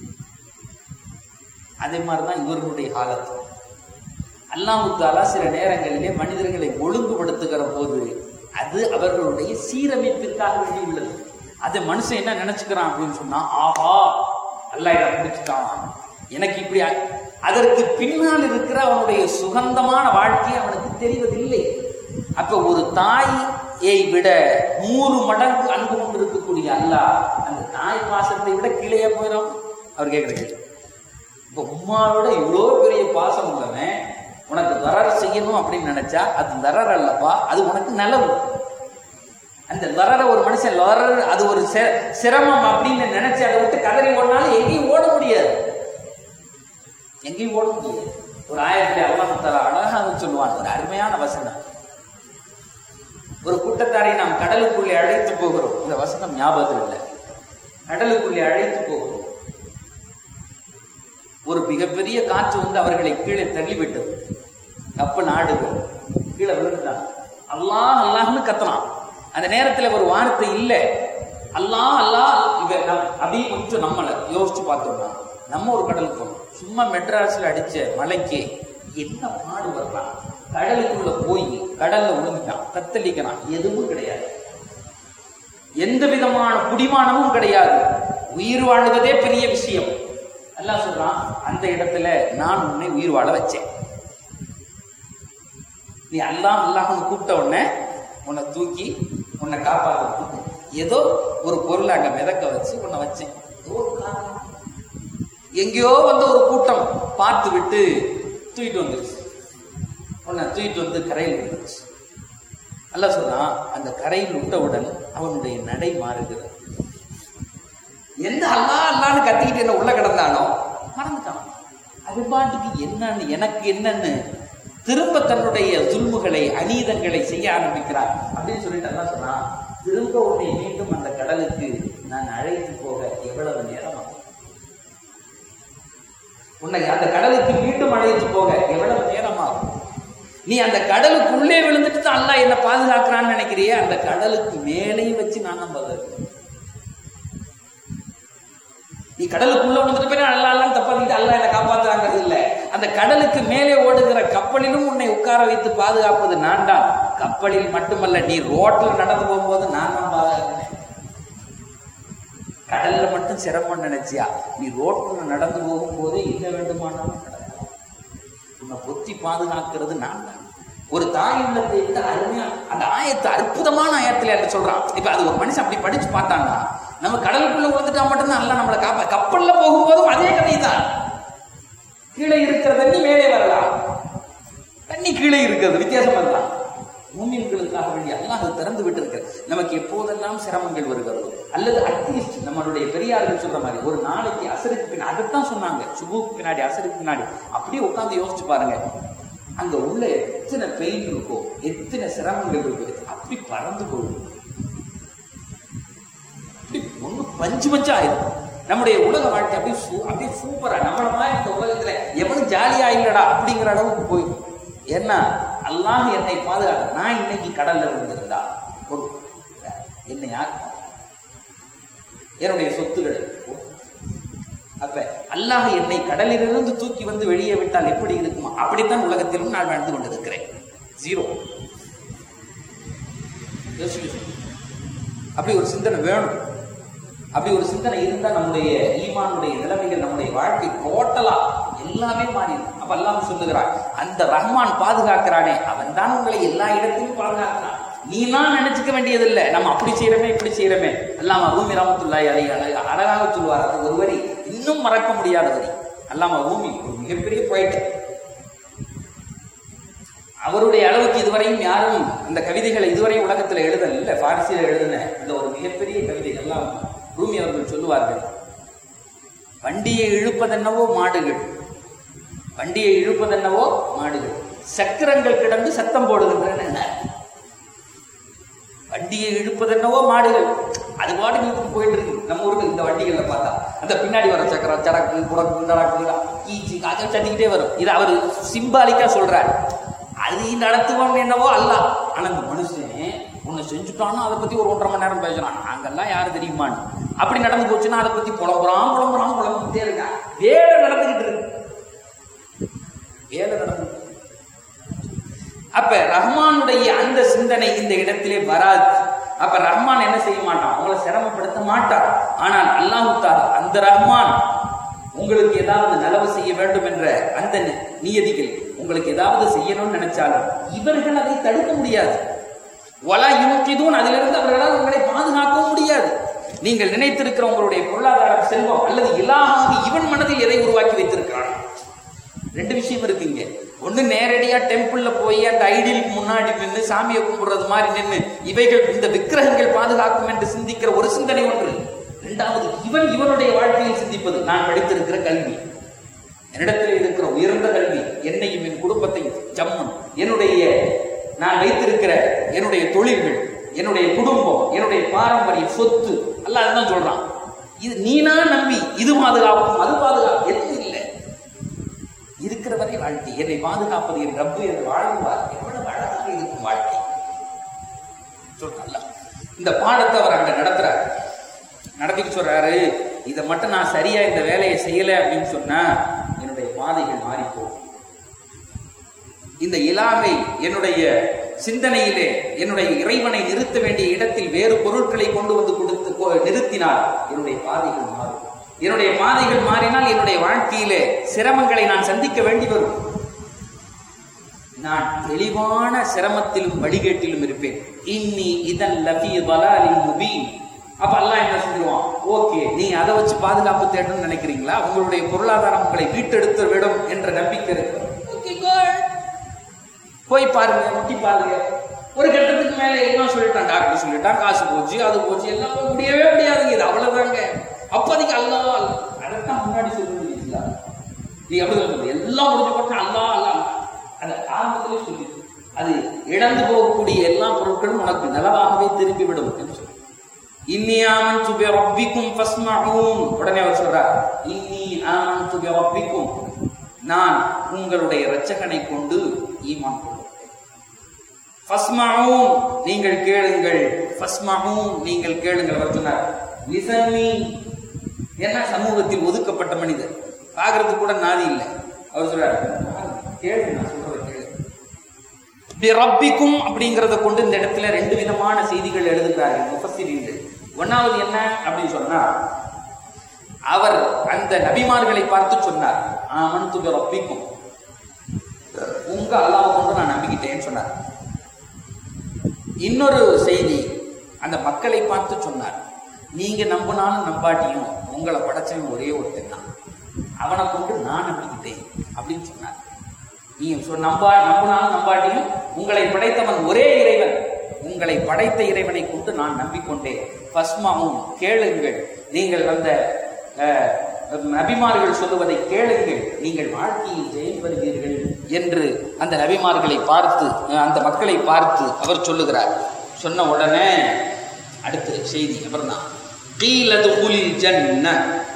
அதே மாதிரிதான் இவர்களுடைய காலத்து அல்லாஹு தாலா சில நேரங்களிலே மனிதர்களை ஒழுங்குபடுத்துகிற போது அது அவர்களுடைய சீரமைப்பிற்காக வேண்டி உள்ளது அதை மனுஷன் என்ன நினைச்சுக்கிறான் அப்படின்னு சொன்னா ஆஹா அல்லா இதை பிடிச்சிட்டான் எனக்கு இப்படி ஆ- அதற்கு பின்னால் இருக்கிற அவனுடைய சுகந்தமான வாழ்க்கை அவனுக்கு தெரிவதில்லை அப்ப ஒரு தாயை விட நூறு மடங்கு அன்பு கொண்டு இருக்கக்கூடிய அல்லாஹ் அந்த தாய் பாசத்தை விட கீழே போயிடும் அவர் கேட்கிற கேள்வி இப்ப உம்மாவோட இவ்வளோ பெரிய பாசம் உள்ளவன் உனக்கு தரர் செய்யணும் அப்படின்னு நினைச்சா அது தரர் அல்லப்பா அது உனக்கு நலவு அந்த தரரை ஒரு மனுஷன் லரர் அது ஒரு சி- சிரமம் அப்படின்னு நினைச்சு அதை விட்டு கதறி ஓடினாலும் எங்கேயும் ஓட முடியாது எங்கேயும் ஓட முடியாது ஒரு ஆயிரத்தி அல்லாஹ் தலா அழகாக சொல்லுவான் ஒரு அருமையான வசனம் ஒரு கூட்டத்தாரை நாம் கடலுக்குள்ளே அழைத்து போகிறோம் இந்த வசனம் ஞாபகத்தில் இல்லை கடலுக்குள்ளே அழைத்து போகிறோம் ஒரு மிகப்பெரிய காற்று வந்து அவர்களை கீழே தள்ளிவிட்டது கப்பல் நாடுகள் கீழே விழுந்துட்டாங்க அல்லாஹ் அல்லாஹ்னு கத்தலாம் அந்த நேரத்துல ஒரு வார்த்தை இல்ல அல்லாஹ் அல்லாஹ் இவ நம்- அப்படியே கொஞ்சம் நம்மள யோசிச்சு பார்த்தோம்னா நம்ம ஒரு கடலுக்கு போனோம் சும்மா மெட்ராஸ்ல அடிச்ச மலைக்கு என்ன பாடு வர்றான் கடலுக்குள்ள போய் கடல்ல விழுந்துட்டான் தத்தளிக்கிறான் எதுவும் கிடையாது எந்த விதமான குடிமானமும் கிடையாது உயிர் வாழ்வதே பெரிய விஷயம் அல்லாஹ் சொல்றான் அந்த இடத்துல நான் உன்னை உயிர் வாழ வச்சேன் நீ அல்லாஹ் அல்லாஹ்னு கூப்பிட்ட உடனே உன்னை தூக்கி உன்னை காப்பாற்ற ஏதோ ஒரு பொருளை அங்க மிதக்க வச்சு உன்னை வச்சேன் ஏதோ ஒரு காரணம். எங்கேயோ வந்து ஒரு கூட்டம் பார்த்து விட்டு தூக்கிட்டு வந்துருச்சு உன்னை தூக்கிட்டு வந்து கரையில் வந்துருச்சு அல்லாஹ் சொல்றான் அந்த கரையில் விட்டவுடன் அவனுடைய நடை மாறுகிறது எந்த அல்லா அல்லான்னு கத்திக்கிட்டு என்ன உள்ள கிடந்தானோ மறந்துட்டான் அது பாட்டுக்கு என்னன்னு எனக்கு என்னன்னு திரும்ப தன்னுடைய துல்முகளை அநீதங்களை செய்ய ஆரம்பிக்கிறார் அப்படின்னு சொல்லிட்டு அல்லாஹ் சொன்னான் திரும்ப உன்னை மீண்டும் அந்த கடலுக்கு நான் அழைத்து போக எவ்வளவு நேரம் ஆகும் உன்னை அந்த கடலுக்கு மீண்டும் அழைத்து போக எவ்வளவு நேரம் ஆகும் நீ அந்த கடலுக்குள்ளே விழுந்துட்டு தான் அல்லாஹ் என்ன பாதுகாக்கிறான்னு நினைக்கிறியே அந்த கடலுக்கு மேலேயும் வச்சு நான் நம்பது நீ கடலுக்குள்ள விழுந்துட்டு போய் அல்லா எல்லாம் தப்பாத்திட்டு அல்லா என்ன காப்பாத்துறாங்கிறது இல்ல அந்த கடலுக்கு மேலே ஓடுகிற கப்பலிலும் உன்னை உட்கார வைத்து பாதுகாப்பது நான் தான் கப்பலில் மட்டுமல்ல நீ ரோட்ல நடந்து போகும்போது நான் தான் பாதுகாக்கிறேன் கடல்ல மட்டும் சிரமம் நினைச்சியா நீ ரோட்ல நடந்து போகும்போதே என்ன வேண்டுமானாலும் நடக்கலாம் உன்னை பொத்தி பாதுகாக்கிறது நான் தான் ஒரு தாய் உள்ளத்தை விட அருமையா அந்த ஆயத்தை அற்புதமான ஆயத்துல என்று சொல்றான் இப்ப அது ஒரு மனுஷன் அப்படி படிச்சு பார்த்தான்னா நம்ம கடலுக்குள்ள விழுந்துட்டா மட்டும்தான் அல்ல நம்மளை காப்பா கப்பல்ல போகும்போதும் அதே கதை தான் கீழே இருக்கிற தண்ணி மேலே வரலாம் தண்ணி கீழே இருக்கிறது வித்தியாசம் அதுதான் மூமின்களுக்காக வேண்டி அல்லாஹ் திறந்து விட்டு நமக்கு எப்போதெல்லாம் சிரமங்கள் வருகிறதோ அல்லது அட்லீஸ்ட் நம்மளுடைய பெரியார்கள் சொல்ற மாதிரி ஒரு நாளைக்கு அசருக்கு பின்னாடி அதைத்தான் சொன்னாங்க சுபுக்கு பின்னாடி அசருக்கு பின்னாடி அப்படியே உட்கார்ந்து யோசிச்சு பாருங்க அங்க உள்ள எத்தனை பெயின் இருக்கோ எத்தனை சிரமங்கள் இருக்கோ அப்படி பறந்து போகும் அப்படி ஒண்ணு பஞ்சு பஞ்சு ஆயிடும் நம்முடைய உலக வாழ்க்கை அப்படியே சூ அப்படியே சூப்பரா நம்மள மாதிரி இந்த உலகத்துல எவனும் ஜாலியா இல்லடா அப்படிங்கிற அளவுக்கு போயிடும் ஏன்னா அல்லாஹ் என்னை பாதுகாக்க நான் இன்னைக்கு கடல்ல விழுந்திருந்தா ஒரு என்னை யார் என்னுடைய சொத்துக்கள் அப்ப அல்லாஹ் என்னை கடலிலிருந்து தூக்கி வந்து வெளியே விட்டால் எப்படி இருக்குமா அப்படித்தான் உலகத்திலும் நான் வாழ்ந்து கொண்டிருக்கிறேன் ஜீரோ யோசிக்க சொல்லு. அப்படி ஒரு சிந்தனை வேணும் அப்படி ஒரு சிந்தனை இருந்தா நம்முடைய ஈமானுடைய நிலைமைகள் நம்முடைய வாழ்க்கை டோட்டலா எல்லாமே மாறிடும் அப்ப அல்லாஹ் சொல்லுகிறான் அந்த ரஹ்மான் பாதுகாக்கிறானே அவன் தான் உங்களை எல்லா இடத்திலும் பாதுகாக்கிறான் நீ தான் நினைச்சுக்க வேண்டியதில்லை நம்ம அப்படி செய்யறமே இப்படி செய்யறமே அல்லாம பூமி ராமத்துல்லாய் அலை அழ- அழகாக சொல்லுவார் அது ஒரு வரி இன்னும் மறக்க முடியாத வரி அல்லாம பூமி ஒரு மிகப்பெரிய போயிட்டு அவருடைய அளவுக்கு இதுவரையும் யாரும் இந்த கவிதைகளை இதுவரை உலகத்துல எழுதல இல்ல பாரசியில எழுதின இந்த ஒரு மிகப்பெரிய கவிதை எல்லாம் ரூமி அவர்கள் சொல்லுவார்கள் வண்டியை இழுப்பதென்னவோ மாடுகள் வண்டியை இழுப்பதென்னவோ மாடுகள் சக்கரங்கள் கிடந்து சத்தம் போடுகின்றன என்ன வண்டியை இழுப்பதென்னவோ மாடுகள் அது பாட்டு இழுத்துட்டு போயிட்டு இருக்கு நம்ம ஊருக்கு இந்த வண்டிகள்ல பார்த்தா அந்த பின்னாடி வர சக்கரம் சரக்கு குடக்கு நடக்கு கீச்சு காய்ச்சல் சந்திக்கிட்டே வரும் இது அவர் சிம்பாலிக்கா சொல்றார் அது நடத்துவான் என்னவோ அல்ல ஆனா இந்த மனுஷன் ஒன்னு செஞ்சுட்டான்னா அதை பத்தி ஒரு ஒன்றரை மணி நேரம் பேசுறான் நாங்கெல்லாம் யாரு தெரியுமான்னு அப்படி நடந்து போச்சுன்னா அதை பத்தி புலம்புறான் புலம்புறான் புலம்பிட்டே இருக்கா வேலை நடந்துகிட்டு இருக்கு வேலை நடந்து அப்ப ரஹ்மானுடைய அந்த சிந்தனை இந்த இடத்திலே வராது அப்ப ரஹ்மான் என்ன செய்ய மாட்டான் உங்களை சிரமப்படுத்த மாட்டான் ஆனால் அல்லாஹு தாலா அந்த ரஹ்மான் உங்களுக்கு ஏதாவது நலவு செய்ய வேண்டும் என்ற அந்த நி- நியதிகள் உங்களுக்கு ஏதாவது செய்யணும்னு நினைச்சாலும் இவர்கள் அதை தடுக்க முடியாது வலா யுமக்கிதூன் அதிலிருந்து அவர்களால் உங்களை பாதுகாக்கவும் முடியாது நீங்கள் நினைத்திருக்கிற உங்களுடைய பொருளாதார செல்வம் அல்லது இலாகாக இவன் மனதில் எதை உருவாக்கி வைத்திருக்கிறான் ரெண்டு விஷயம் இருக்குங்க ஒண்ணு நேரடியா டெம்பிள்ல போய் அந்த ஐடியலுக்கு முன்னாடி நின்று சாமியை கும்பிடுறது மாதிரி நின்று இவைகள் இந்த விக்கிரகங்கள் பாதுகாக்கும் என்று சிந்திக்கிற ஒரு சிந்தனை ஒன்று இரண்டாவது இவன் இவனுடைய வாழ்க்கையில் சிந்திப்பது நான் படித்திருக்கிற கல்வி என்னிடத்தில் இருக்கிற உயர்ந்த கல்வி என்னையும் என் குடும்பத்தையும் ஜம்மன் என்னுடைய நான் வைத்திருக்கிற என்னுடைய தொழில்கள் என்னுடைய குடும்பம் என்னுடைய பாரம்பரிய சொத்து எல்லாம் அதுதான் சொல்றான் இது நீனா நம்பி இது பாதுகாப்பும் அது பாதுகாப்பு எதுவும் இல்லை இருக்கிற வரை வாழ்க்கை என்னை பாதுகாப்பது என் ரப்பு என்று வாழ்வார் எவ்வளவு அழகாக இருக்கும் வாழ்க்கை சொல்றாங்க இந்த பாடத்தை அவர் அங்க நடத்துறாரு நடத்திட்டு சொல்றாரு இதை மட்டும் நான் சரியா இந்த வேலையை செய்யல அப்படின்னு சொன்னா என்னுடைய பாதைகள் மாறி போகும் இந்த இலாகை என்னுடைய சிந்தனையிலே என்னுடைய இறைவனை நிறுத்த வேண்டிய இடத்தில் வேறு பொருட்களை கொண்டு வந்து கொடுத்து கொ- நிறுத்தினால் என்னுடைய பாதைகள் மாறும் என்னுடைய பாதைகள் மாறினால் என்னுடைய வாழ்க்கையிலே சிரமங்களை நான் சந்திக்க வேண்டி வரும் நான் தெளிவான சிரமத்திலும் வழிகேட்டிலும் இருப்பேன் இன்னி இதன் லபி வலாலின் முபீன் அப்ப அல்லாஹ் என்ன சொல்லுவான் ஓகே நீ அதை வச்சு பாதுகாப்பு தேடணும்னு நினைக்கிறீங்களா உங்களுடைய பொருளாதாரம் உங்களை மீட்டெடுத்து விடும் என்ற நம்பிக்கை இருக்கு Okay, good. போய் பாருங்க முட்டி பாருங்க ஒரு கட்டத்துக்கு மேல எல்லாம் சொல்லிட்டான் டாக்டர் சொல்லிட்டான் காசு போச்சு அது போச்சு எல்லாம் போய் முடியவே முடியாதுங்க இது அவ்வளவுதாங்க அப்போதைக்கு அல்லா அதைத்தான் முன்னாடி சொல்லுது இஸ்லாம் நீ அப்படி சொல்றது எல்லாம் முடிஞ்ச பட்சம் அல்லா அல்லா அந்த ஆரம்பத்திலே சொல்லி அது இழந்து போகக்கூடிய எல்லா பொருட்களும் உனக்கு நலவாகவே திரும்பிவிடும் என்று சொல்லி இன்னி ஆமன்து பி ரப்பிக்கும் ஃபஸ்மஊன் உடனே அவர் சொல்றார் இன்னி ஆமன்து பி ரப்பிக்கும் நான் உங்களுடைய இரட்சகனை கொண்டு ஈமான் கொள்கிறேன் ஃபஸ்மஊன் நீங்கள் கேளுங்கள் ஃபஸ்மஊன் நீங்கள் கேளுங்கள் அவர் சொன்னார் லிசன் மீ என்ன சமூகத்தில் ஒதுக்கப்பட்ட மனிதர் பார்க்கறதுக்கு கூட நாதி இல்லை அவர் சொல்றாரு கேளு நான் சொல்றதை கேளு பி ரப்பிக்கும் அப்படிங்கிறத கொண்டு இந்த இடத்துல ரெண்டு விதமான செய்திகள் எழுதுகிறார்கள் முஃபஸ்ஸிரீன்கள் ஒன்னாவது என்ன அப்படின்னு சொன்னா அவர் அந்த நபிமார்களை பார்த்து சொன்னார் ஆமன் துபி ரப்பிக்கும் உங்க அல்லாஹ் கொண்டு நான் நம்பிக்கிட்டேன்னு சொன்னார் இன்னொரு செய்தி அந்த மக்களை பார்த்து சொன்னார் நீங்க நம்பினாலும் நம்பாட்டியும் உங்களை படைச்சவன் ஒரே ஒருத்தன் தான் அவனை கொண்டு நான் நம்பிக்கிட்டேன் அப்படின்னு சொன்னார் நீ சொ- நம்பா நம்பினாலும் நம்பாட்டியும் உங்களை படைத்தவன் ஒரே இறைவன் உங்களை படைத்த இறைவனை கொண்டு நான் நம்பிக்கொண்டேன் பஸ்மாவும் கேளுங்கள் நீங்கள் அந்த அஹ், நபிமார்கள் சொல்லுவதை கேளுங்கள் நீங்கள் வாழ்க்கையில் ஜெயம் பெறுவீர்கள் என்று அந்த நபிமார்களை பார்த்து அஹ், அந்த மக்களை பார்த்து அவர் சொல்லுகிறார் சொன்ன உடனே அடுத்த செய்தி அப்புறம் கீழது உலில் ஜன்ன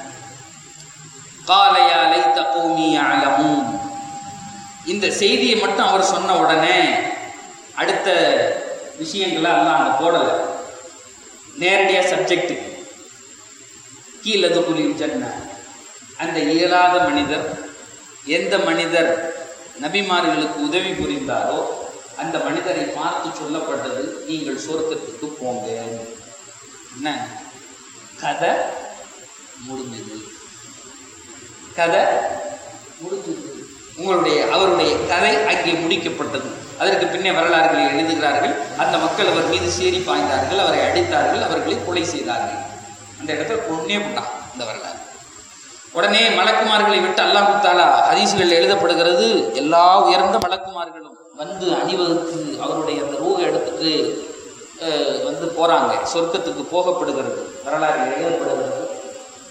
காலையா லைத்த கௌமி அலமும் இந்த செய்தியை மட்டும் அவர் சொன்ன உடனே அடுத்த விஷயங்களை எல்லாம் அங்கே போடலை நேரடியாக சப்ஜெக்ட் கீழது குளிர் ஜன்ன அந்த இயலாத மனிதர் எந்த மனிதர் நபிமார்களுக்கு உதவி புரிந்தாரோ அந்த மனிதரை பார்த்து சொல்லப்பட்டது நீங்கள் சொர்க்கத்துக்கு போங்க என்ன கதை முடிஞ்சது கதை முடிஞ்சது உங்களுடைய அவருடைய கதை அங்கே முடிக்கப்பட்டது அதற்கு பின்னே வரலாறுகளை எழுதுகிறார்கள் அந்த மக்கள் அவர் மீது சேரி பாய்ந்தார்கள் அவரை அடித்தார்கள் அவர்களை கொலை செய்தார்கள் அந்த இடத்துல கொன்னே விட்டான் இந்த வரலாறு உடனே மலக்குமார்களை விட்டு அல்லாஹ் தாலா ஹதீஸ்கள் எழுதப்படுகிறது எல்லா உயர்ந்த மலக்குமார்களும் வந்து அணிவகுத்து அவருடைய அந்த ரூகை எடுத்துட்டு அஹ், வந்து போறாங்க சொர்க்கத்துக்கு போகப்படுகிறது வரலாறு எழுதப்படுகிறது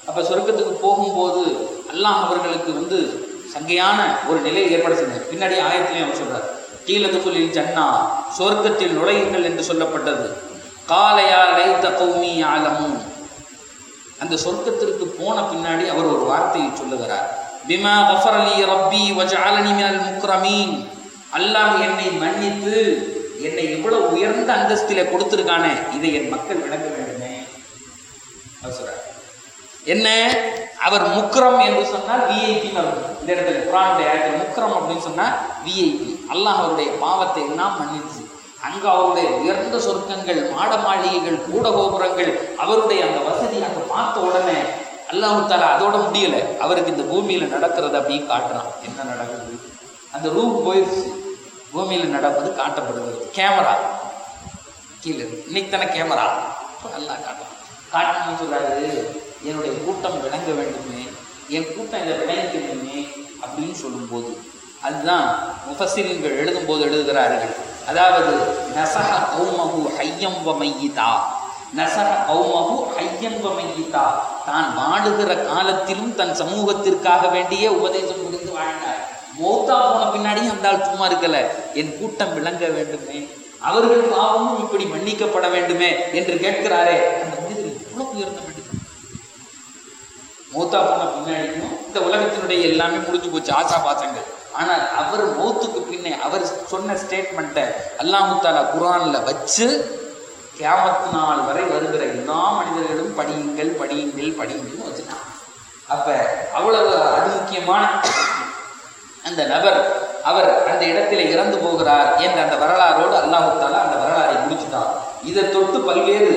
அப்ப சொர்க்கத்துக்கு போகும்போது அல்லாஹ் அவர்களுக்கு வந்து சங்கையான ஒரு நிலையை ஏற்படுத்தினார் பின்னாடி ஆயத்திலையும் அவர் சொல்றார் கீழதுக்குள்ளில் ஜன்னா சொர்க்கத்தில் நுழையுங்கள் என்று சொல்லப்பட்டது காலையா லைத்த கௌமி ஆலமும் அந்த சொர்க்கத்திற்கு போன பின்னாடி அவர் ஒரு வார்த்தையை சொல்லுகிறார் பிமா கஃபரலி ரப்பி வஜஅலனி மினல் முக்ரமீன் அல்லாஹ் என்னை மன்னித்து என்னை இவ்வளவு உயர்ந்த அந்தஸ்திலே கொடுத்திருக்கானே இதை என் மக்கள் விளங்க வேண்டுமே அவர் சொல்றார் என்ன அவர் முக்ரம் என்று சொன்னால் விஐபி இந்த இடத்துல குரானுடைய ஆயத்தில் முக்ரம் அப்படின்னு சொன்னா விஐபி அல்லாஹ் அவருடைய பாவத்தை எல்லாம் மன்னிச்சு அங்க அவருடைய உயர்ந்த சொர்க்கங்கள் மாட மாளிகைகள் கூட கோபுரங்கள் அவருடைய அந்த வசதி அங்க பார்த்த உடனே அல்லாஹு தாலா அதோட முடியல அவருக்கு இந்த பூமியில நடக்கிறது அப்படியே காட்டுறான் என்ன நடக்குது அந்த ரூம் போயிடுச்சு பூமியில நடப்பது காட்டப்படுகிறது கேமரா கீழே இருக்கு. இன்னைக்கு தானே கேமரா நல்லா காட்டலாம் காட்டணும்னு சொல்றாரு என்னுடைய கூட்டம் விளங்க வேண்டுமே என் கூட்டம் இதை விளங்கணுமே அப்படின்னு சொல்லும்போது அதுதான் முஃபசிரியர்கள் எழுதும்போது எழுதுகிறார்கள் அதாவது நசக கௌமகு ஹையம் வமையிதா நசக கௌமகு ஹையம் வமையிதா தான் வாழுகிற காலத்திலும் தன் சமூகத்திற்காக வேண்டிய உபதேசம் புரிந்து வாழ்ந்தார் மௌத்தா போன பின்னாடியும் அந்த ஆள் சும்மா இருக்கல என் கூட்டம் விளங்க வேண்டுமே அவர்கள் பாவமும் இப்படி மன்னிக்கப்பட வேண்டுமே என்று கேட்கிறாரே அந்த மனிதர் எவ்வளவு உயர்ந்த மனிதர் மௌத்தா போன பின்னாடியும் இந்த உலகத்தினுடைய எல்லாமே முடிஞ்சு போச்சு ஆசா பாசங்கள் ஆனால் அவர் மௌத்துக்கு பின்னே அவர் சொன்ன ஸ்டேட்மெண்ட்டை அல்லாஹு தாலா குரான்ல வச்சு கியாமத்து நாள் வரை வருகிற எல்லா மனிதர்களும் படியுங்கள் படியுங்கள் படியுங்கள்னு வச்சுட்டான் அப்ப அவ்வளவு அது முக்கியமான அந்த நபர் அவர் அந்த இடத்திலே இறந்து போகிறார் என்ற அந்த வரலாறோடு அல்லாஹு தாலா அந்த வரலாறை முடிச்சுட்டான் இதை தொட்டு பல்வேறு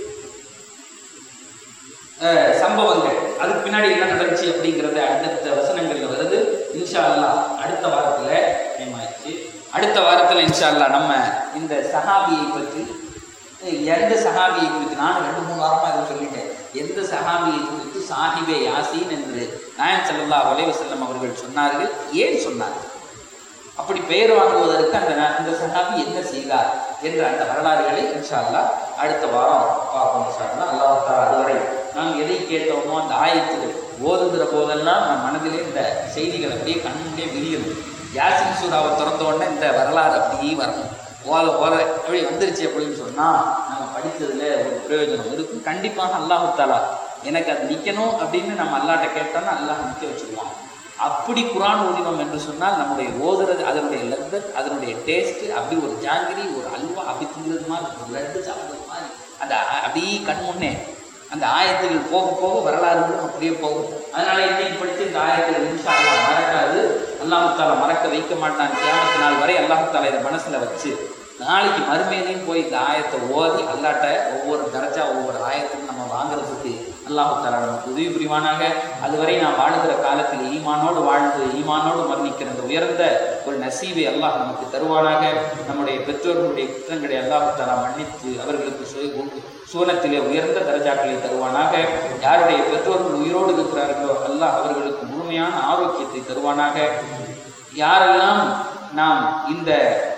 அஹ், சம்பவங்கள் அதுக்கு பின்னாடி என்ன நடந்துச்சு அப்படிங்கறது அடுத்த வசனங்கள்ல வருது இன்ஷா அல்லாஹ் அடுத்த வாரத்துல ஆயிடுச்சு அடுத்த வாரத்துல இன்ஷா அல்லாஹ் நம்ம இந்த சஹாபியை பற்றி அஹ், எந்த சஹாபியை குறித்து நான் ரெண்டு மூணு வாரமா இதை சொல்லிட்டேன் எந்த சஹாபியை குறித்து சாஹிபே யாசீன் என்று நாயன் ஸல்லல்லாஹு அலைஹி வஸல்லம் அவர்கள் சொன்னார்கள் ஏன் சொன்னார்கள் அப்படி பெயர் வாங்குவதற்கு அந்த ந- அந்த சஹாபி என்ன செய்தார் என்ற அந்த வரலாறுகளை இன்ஷா அல்லாஹ் அடுத்த வாரம் பார்ப்போம் இன்ஷா அல்லாஹ் அல்லாஹ் தஆலா அதுவரை நாம் எதை கேட்டோமோ அந்த ஆயத்துகள் ஓதுகிற போதெல்லாம் நம் மனதிலே இந்த செய்திகள் அப்படியே கண்ணுலே விரியும் யாசின் சூறாவை திறந்த உடனே இந்த வரலாறு அப்படியே வரணும் ஓத ஓத அப்படி வந்துருச்சு அப்படின்னு சொன்னா நம்ம படித்ததுல ஒரு பிரயோஜனம் இருக்கும் கண்டிப்பாக அல்லாஹு தாலா எனக்கு அது நிக்கணும் அப்படின்னு நம்ம அல்லாட்ட கேட்டோம்னா அல்லாஹ் நிக்க வச்சிருவான் அப்படி குரான் ஓதினோம் என்று சொன்னால் நம்முடைய ஓதுறது அதனுடைய லத்தத் அதனுடைய டேஸ்ட் அப்படி ஒரு ஜாங்கிரி ஒரு அல்வா அப்படி திங்கிறது மாதிரி ஒரு லட்டு சாப்பிட்றது மாதிரி அந்த அ- அப்படியே கண் முன்னே அந்த ஆயத்துகள் போக போக வரலாறுகளும் அப்படியே போகும் அதனால இன்னைக்கு படித்து இந்த ஆயத்துகள் இன்ஷா அல்லாஹ் மறக்காது அல்லாஹு தாலா மறக்க வைக்க மாட்டான் கியாமத்து நாள் வரை அல்லாஹு தாலா இதை மனசுல வச்சு நாளைக்கு மறுமையிலையும் போய் இந்த ஆயத்தை ஓதி அல்லாட்ட ஒவ்வொரு தரஜா ஒவ்வொரு ஆயத்தையும் நம்ம வாங்குறதுக்கு அல்லாஹு தாலா நமக்கு உதவி புரிவானாக அதுவரை நான் வாழுகிற காலத்தில் ஈமானோடு வாழ்ந்து ஈமானோடு மரணிக்கிற அந்த உயர்ந்த ஒரு நசீவை அல்லாஹ் நமக்கு தருவானாக நம்முடைய பெற்றோர்களுடைய குற்றங்களை அல்லாஹு தாலா மன்னித்து அவர்களுக்கு சு- சூனத்திலே உயர்ந்த தரஜாக்களை தருவானாக யாருடைய பெற்றோர்கள் உயிரோடு இருக்கிறார்களோ அல்லாஹ் அவர்களுக்கு முழுமையான ஆரோக்கியத்தை தருவானாக யாரெல்லாம் நாம் இந்த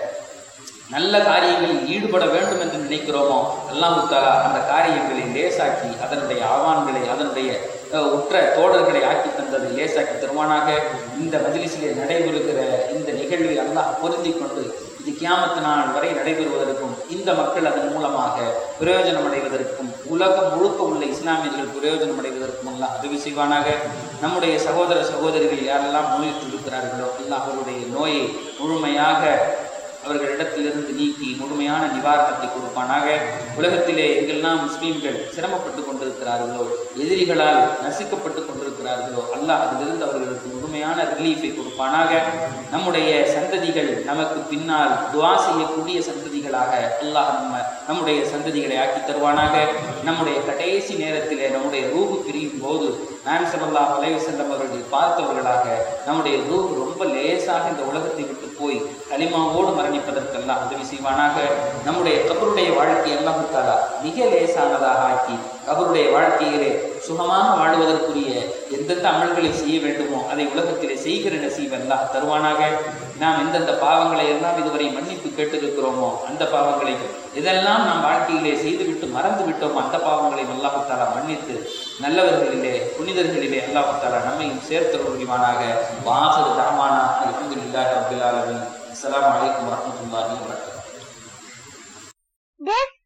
நல்ல காரியங்களில் ஈடுபட வேண்டும் என்று நினைக்கிறோமோ அல்லாஹு தாலா அந்த காரியங்களை லேசாக்கி அதனுடைய ஆவான்களை அதனுடைய அஹ், உற்ற தோழர்களை ஆக்கி தந்ததை லேசாக்கி தருவானாக இந்த மஜ்லிஸிலே நடைபெறுகிற இந்த நிகழ்வில் அல்லாஹ் பொருந்தி கொண்டு இது கியாமத்து நாள் வரை நடைபெறுவதற்கும் இந்த மக்கள் அதன் மூலமாக பிரயோஜனம் அடைவதற்கும் உலகம் முழுக்க உள்ள இஸ்லாமியர்கள் பிரயோஜனம் அடைவதற்கும் அல்லாஹ் உதவி செய்வானாக நம்முடைய சகோதர சகோதரிகள் யாரெல்லாம் நோயுற்று இருக்கிறார்களோ அல்லாஹ் அவருடைய நோயை முழுமையாக அவர்களிடத்திலிருந்து நீக்கி முழுமையான நிவாரணத்தை கொடுப்பானாக உலகத்திலே எங்கெல்லாம் முஸ்லீம்கள் சிரமப்பட்டு கொண்டிருக்கிறார்களோ எதிரிகளால் நசுக்கப்பட்டு கொண்டிருக்கிறார்களோ அல்லாஹ் அதிலிருந்து அவர்களுக்கு முழுமையான ரிலீஃபை கொடுப்பானாக நம்முடைய சந்ததிகள் நமக்கு பின்னால் துவா செய்யக்கூடிய சந்ததிகளாக அல்லாஹ் நம்ம நம்முடைய சந்ததிகளை ஆக்கி தருவானாக நம்முடைய கடைசி நேரத்திலே நம்முடைய ரூபு பிரியும் போது நான் சல்லா அலைவு செல்லம் அவர்கள் பார்த்தவர்களாக நம்முடைய ரூஹ் ரொம்ப லேசாக இந்த உலகத்தை விட்டு போய் களிமாவோடு மரணிப்பதற்கெல்லாம் உதவி செய்வானாக நம்முடைய கபருடைய வாழ்க்கை எல்லாம் தாலா மிக லேசானதாக ஆக்கி அவருடைய வாழ்க்கையிலே சுகமாக வாழ்வதற்குரிய எந்தெந்த அமல்களை செய்ய வேண்டுமோ அதை உலகத்திலே செய்கிற நசீப் அல்லாஹ் தருவானாக நாம் எந்தெந்த பாவங்களை எல்லாம் இதுவரை மன்னிப்பு கேட்டிருக்கிறோமோ அந்த பாவங்களை இதெல்லாம் நாம் வாழ்க்கையிலே செய்துவிட்டு மறந்து விட்டோமோ அந்த பாவங்களை அல்லாஹு தாலா மன்னித்து நல்லவர்களிலே புனிதர்களிலே அல்லாஹு தாலா நம்மையும் சேர்த்தருள்வானாக வாசல் தாமானா அல்ஹம்துலில்லாஹி ரப்பில் ஆலமீன் அஸ்ஸலாமு அலைக்கும் வரஹ்மத்துல்லாஹி வபரகாத்துஹு This